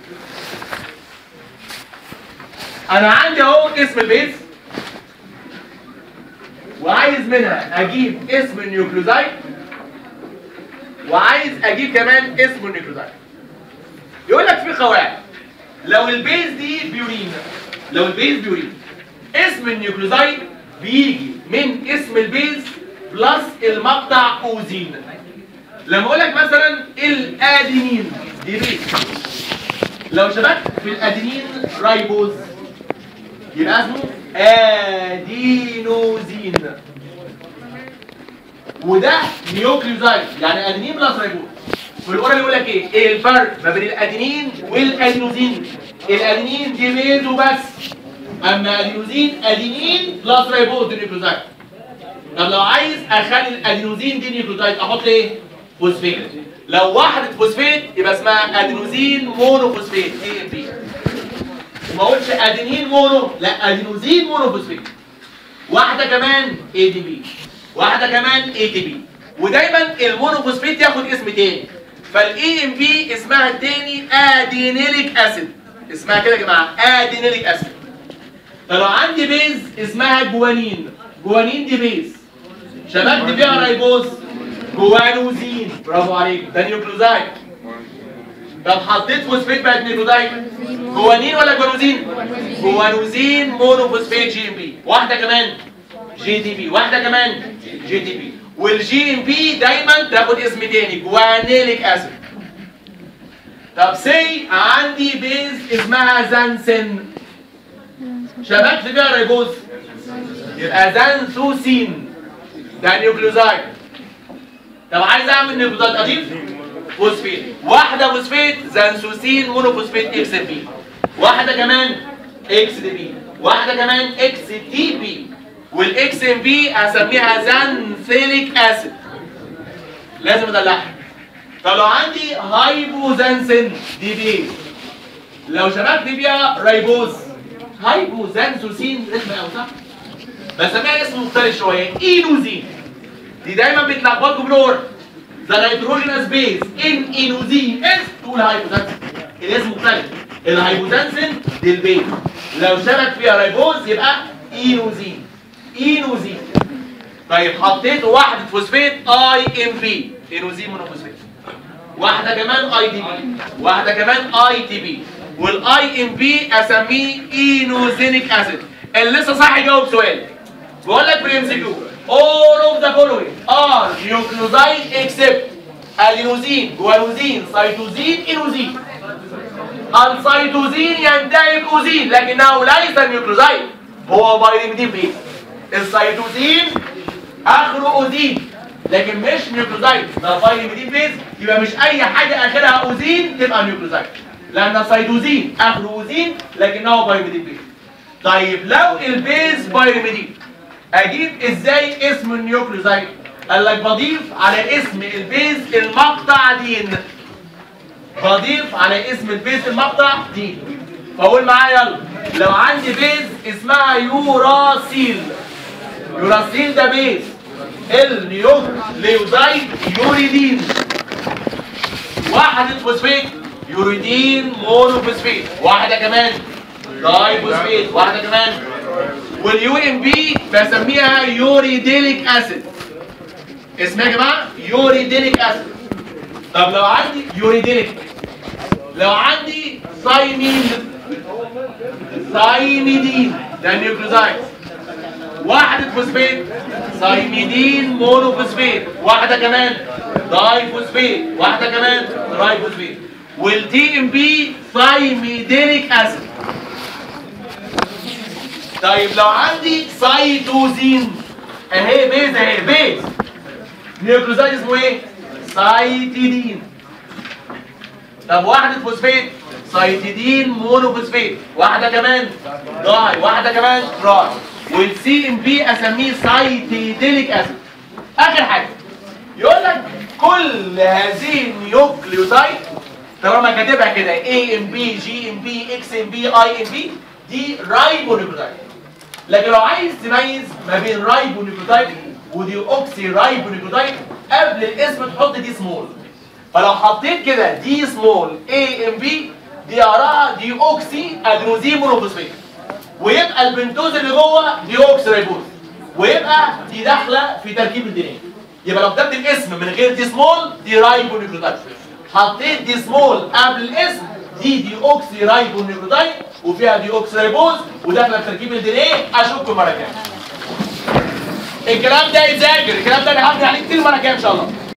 انا عندي اهو اسم البيز وعايز منها اجيب اسم النيوكليوزايد وعايز اجيب كمان اسم النيوكليوزايد يقول لك في قواعد لو البيز دي بيورين لو البيز بيورين اسم النيوكليوزايد بيجي من اسم البيز بلس المقطع اوزين لما اقول لك مثلا الادينين دي بيز لو شبكت في الادينين رايبوز يبقى اسمه ادينوزين وده نيوكليوزايد يعني ادينين بلس رايبوز في الاورال يقول لك ايه ايه الفرق ما بين الادينين والادينوزين الادينين دي بيز وبس اما ادينوزين ادينين بلس رايبوز نيوكليوزايد طب لو عايز اخلي الادينوزين دي نيوكليوتايد احط ايه فوسفيت لو واحده فوسفيت يبقى اسمها ادينوزين مونوفوسفيت اي ام بي وما اقولش ادينين مونو لا ادينوزين مونوفوسفيت واحده كمان اي دي بي واحده كمان اي تي بي ودايما المونوفوسفيت ياخد اسم تاني فالاي ام بي اسمها التاني ادينيليك اسيد اسمها كده يا جماعه ادينيليك اسيد فلو عندي بيز اسمها جوانين جوانين دي بيز شبكت فيها رايبوز جوانوزين برافو عليك ده نيوكلوزايد طب حطيت فوسفيت بقت نيوكلوزايد جوانين ولا جوانوزين جوانوزين مونوفوسفيت جي ام بي واحده كمان جي دي بي واحده كمان جي دي بي والجي ام بي دايما تاخد اسم تاني جوانيليك اسيد طب سي عندي بيز اسمها زانسن شبكت فيها ريبوز يبقى زانثوسين ده نيوكليوزايد طب عايز اعمل نيوكليوزايد اضيف فوسفيت واحده فوسفيت زانثوسين مونوفوسفيت اكس بي واحده كمان اكس دي بي واحده كمان اكس تي بي والاكس ام بي اسميها زانثيليك اسيد لازم ادلعها طب لو عندي هايبوزانسين دي بي لو شبكت بيها ريبوز هايبوزانسوسين رخمه قوي صح؟ بسميها اسم مختلف شويه اينوزين دي دايما بتلخبطكم بالور ذا نيتروجينس بيز ان اينوزين اس تقول هايبوزانسين الاسم مختلف الهايبوزانسين دي البيز لو شبك فيها ريبوز يبقى اينوزين اينوزين طيب حطيت واحده فوسفيت اي ام بي اينوزين مونوفوسفيت واحده كمان اي دي بي واحده كمان اي تي بي والاي ام بي اسميه اينوزينيك اسيد اللي لسه صح يجاوب سؤال بقول لك بريم سي كيو all of the following are nucleoside except الينوزين جوانوزين سيتوزين اينوزين السيتوزين ينتهي باوزين لكنه ليس نيوكليوزايد هو بايريميدين بيز السيتوزين اخره اوزين لكن مش نيوكليوزايد ده بايريميدين بيز يبقى مش اي حاجه اخرها اوزين تبقى نيوكليوزايد لان السيتوزين اخره اوزين لكنه بايريميدين بيز طيب لو البيز بايريميدين اجيب ازاي اسم النيوكليوزايد قال لك بضيف على اسم البيز المقطع دين بضيف على اسم البيز المقطع دين فاقول معايا يلا لو عندي بيز اسمها يوراسيل يوراسيل ده بيز النيوكليوزايد يوريدين واحدة فوسفيت يوريدين مونوفوسفيت واحدة كمان داي فوسفيت واحدة كمان واليو ام بي بسميها يوريديليك اسيد اسمها يا جماعه يوريديليك اسيد طب لو عندي يوريديليك لو عندي سايمين سايميدين ده نيوكليوزايد واحدة فوسفيت سايميدين مونوفوسفيت واحدة كمان داي فوسفيت واحدة كمان تراي فوسفيت والتي ام بي ثايميدينيك اسيد طيب لو عندي سايتوزين اهي بيز اهي بيز نيوكليوزايد اسمه ايه؟ سايتيدين طب واحدة فوسفات سايتيدين مونوفوسفات واحدة كمان داي واحدة كمان تراي والسي ام بي اسميه سايتيدينيك اسيد اخر حاجة يقول لك كل هذه النيوكليوتايد طالما كاتبها كده اي ام بي جي ام بي اكس ام بي اي ام بي دي رايبو نيوكليوتايد لكن لو عايز تميز ما بين رايبو نيوكليوتايد ودي اوكسي رايبو نيوكليوتايد قبل الاسم تحط دي سمول فلو حطيت كده دي سمول اي ام بي دي اراها دي اوكسي ادينوزين مونوفوسفات ويبقى البنتوز اللي جوه دي اوكسي رايبوز ويبقى دي داخله في تركيب الدي ان يبقى لو كتبت الاسم من غير دي سمول دي رايبو نيوكليوتايد حطيت دي سمول قبل الاسم دي دي اوكسي رايبو نيوكليوتايد وفيها دي اوكسي رايبوز وداخله في تركيب الدي ان اشوفكم مره كام الكلام ده يتذاكر الكلام ده انا هعمل عليه كتير مره كام ان شاء الله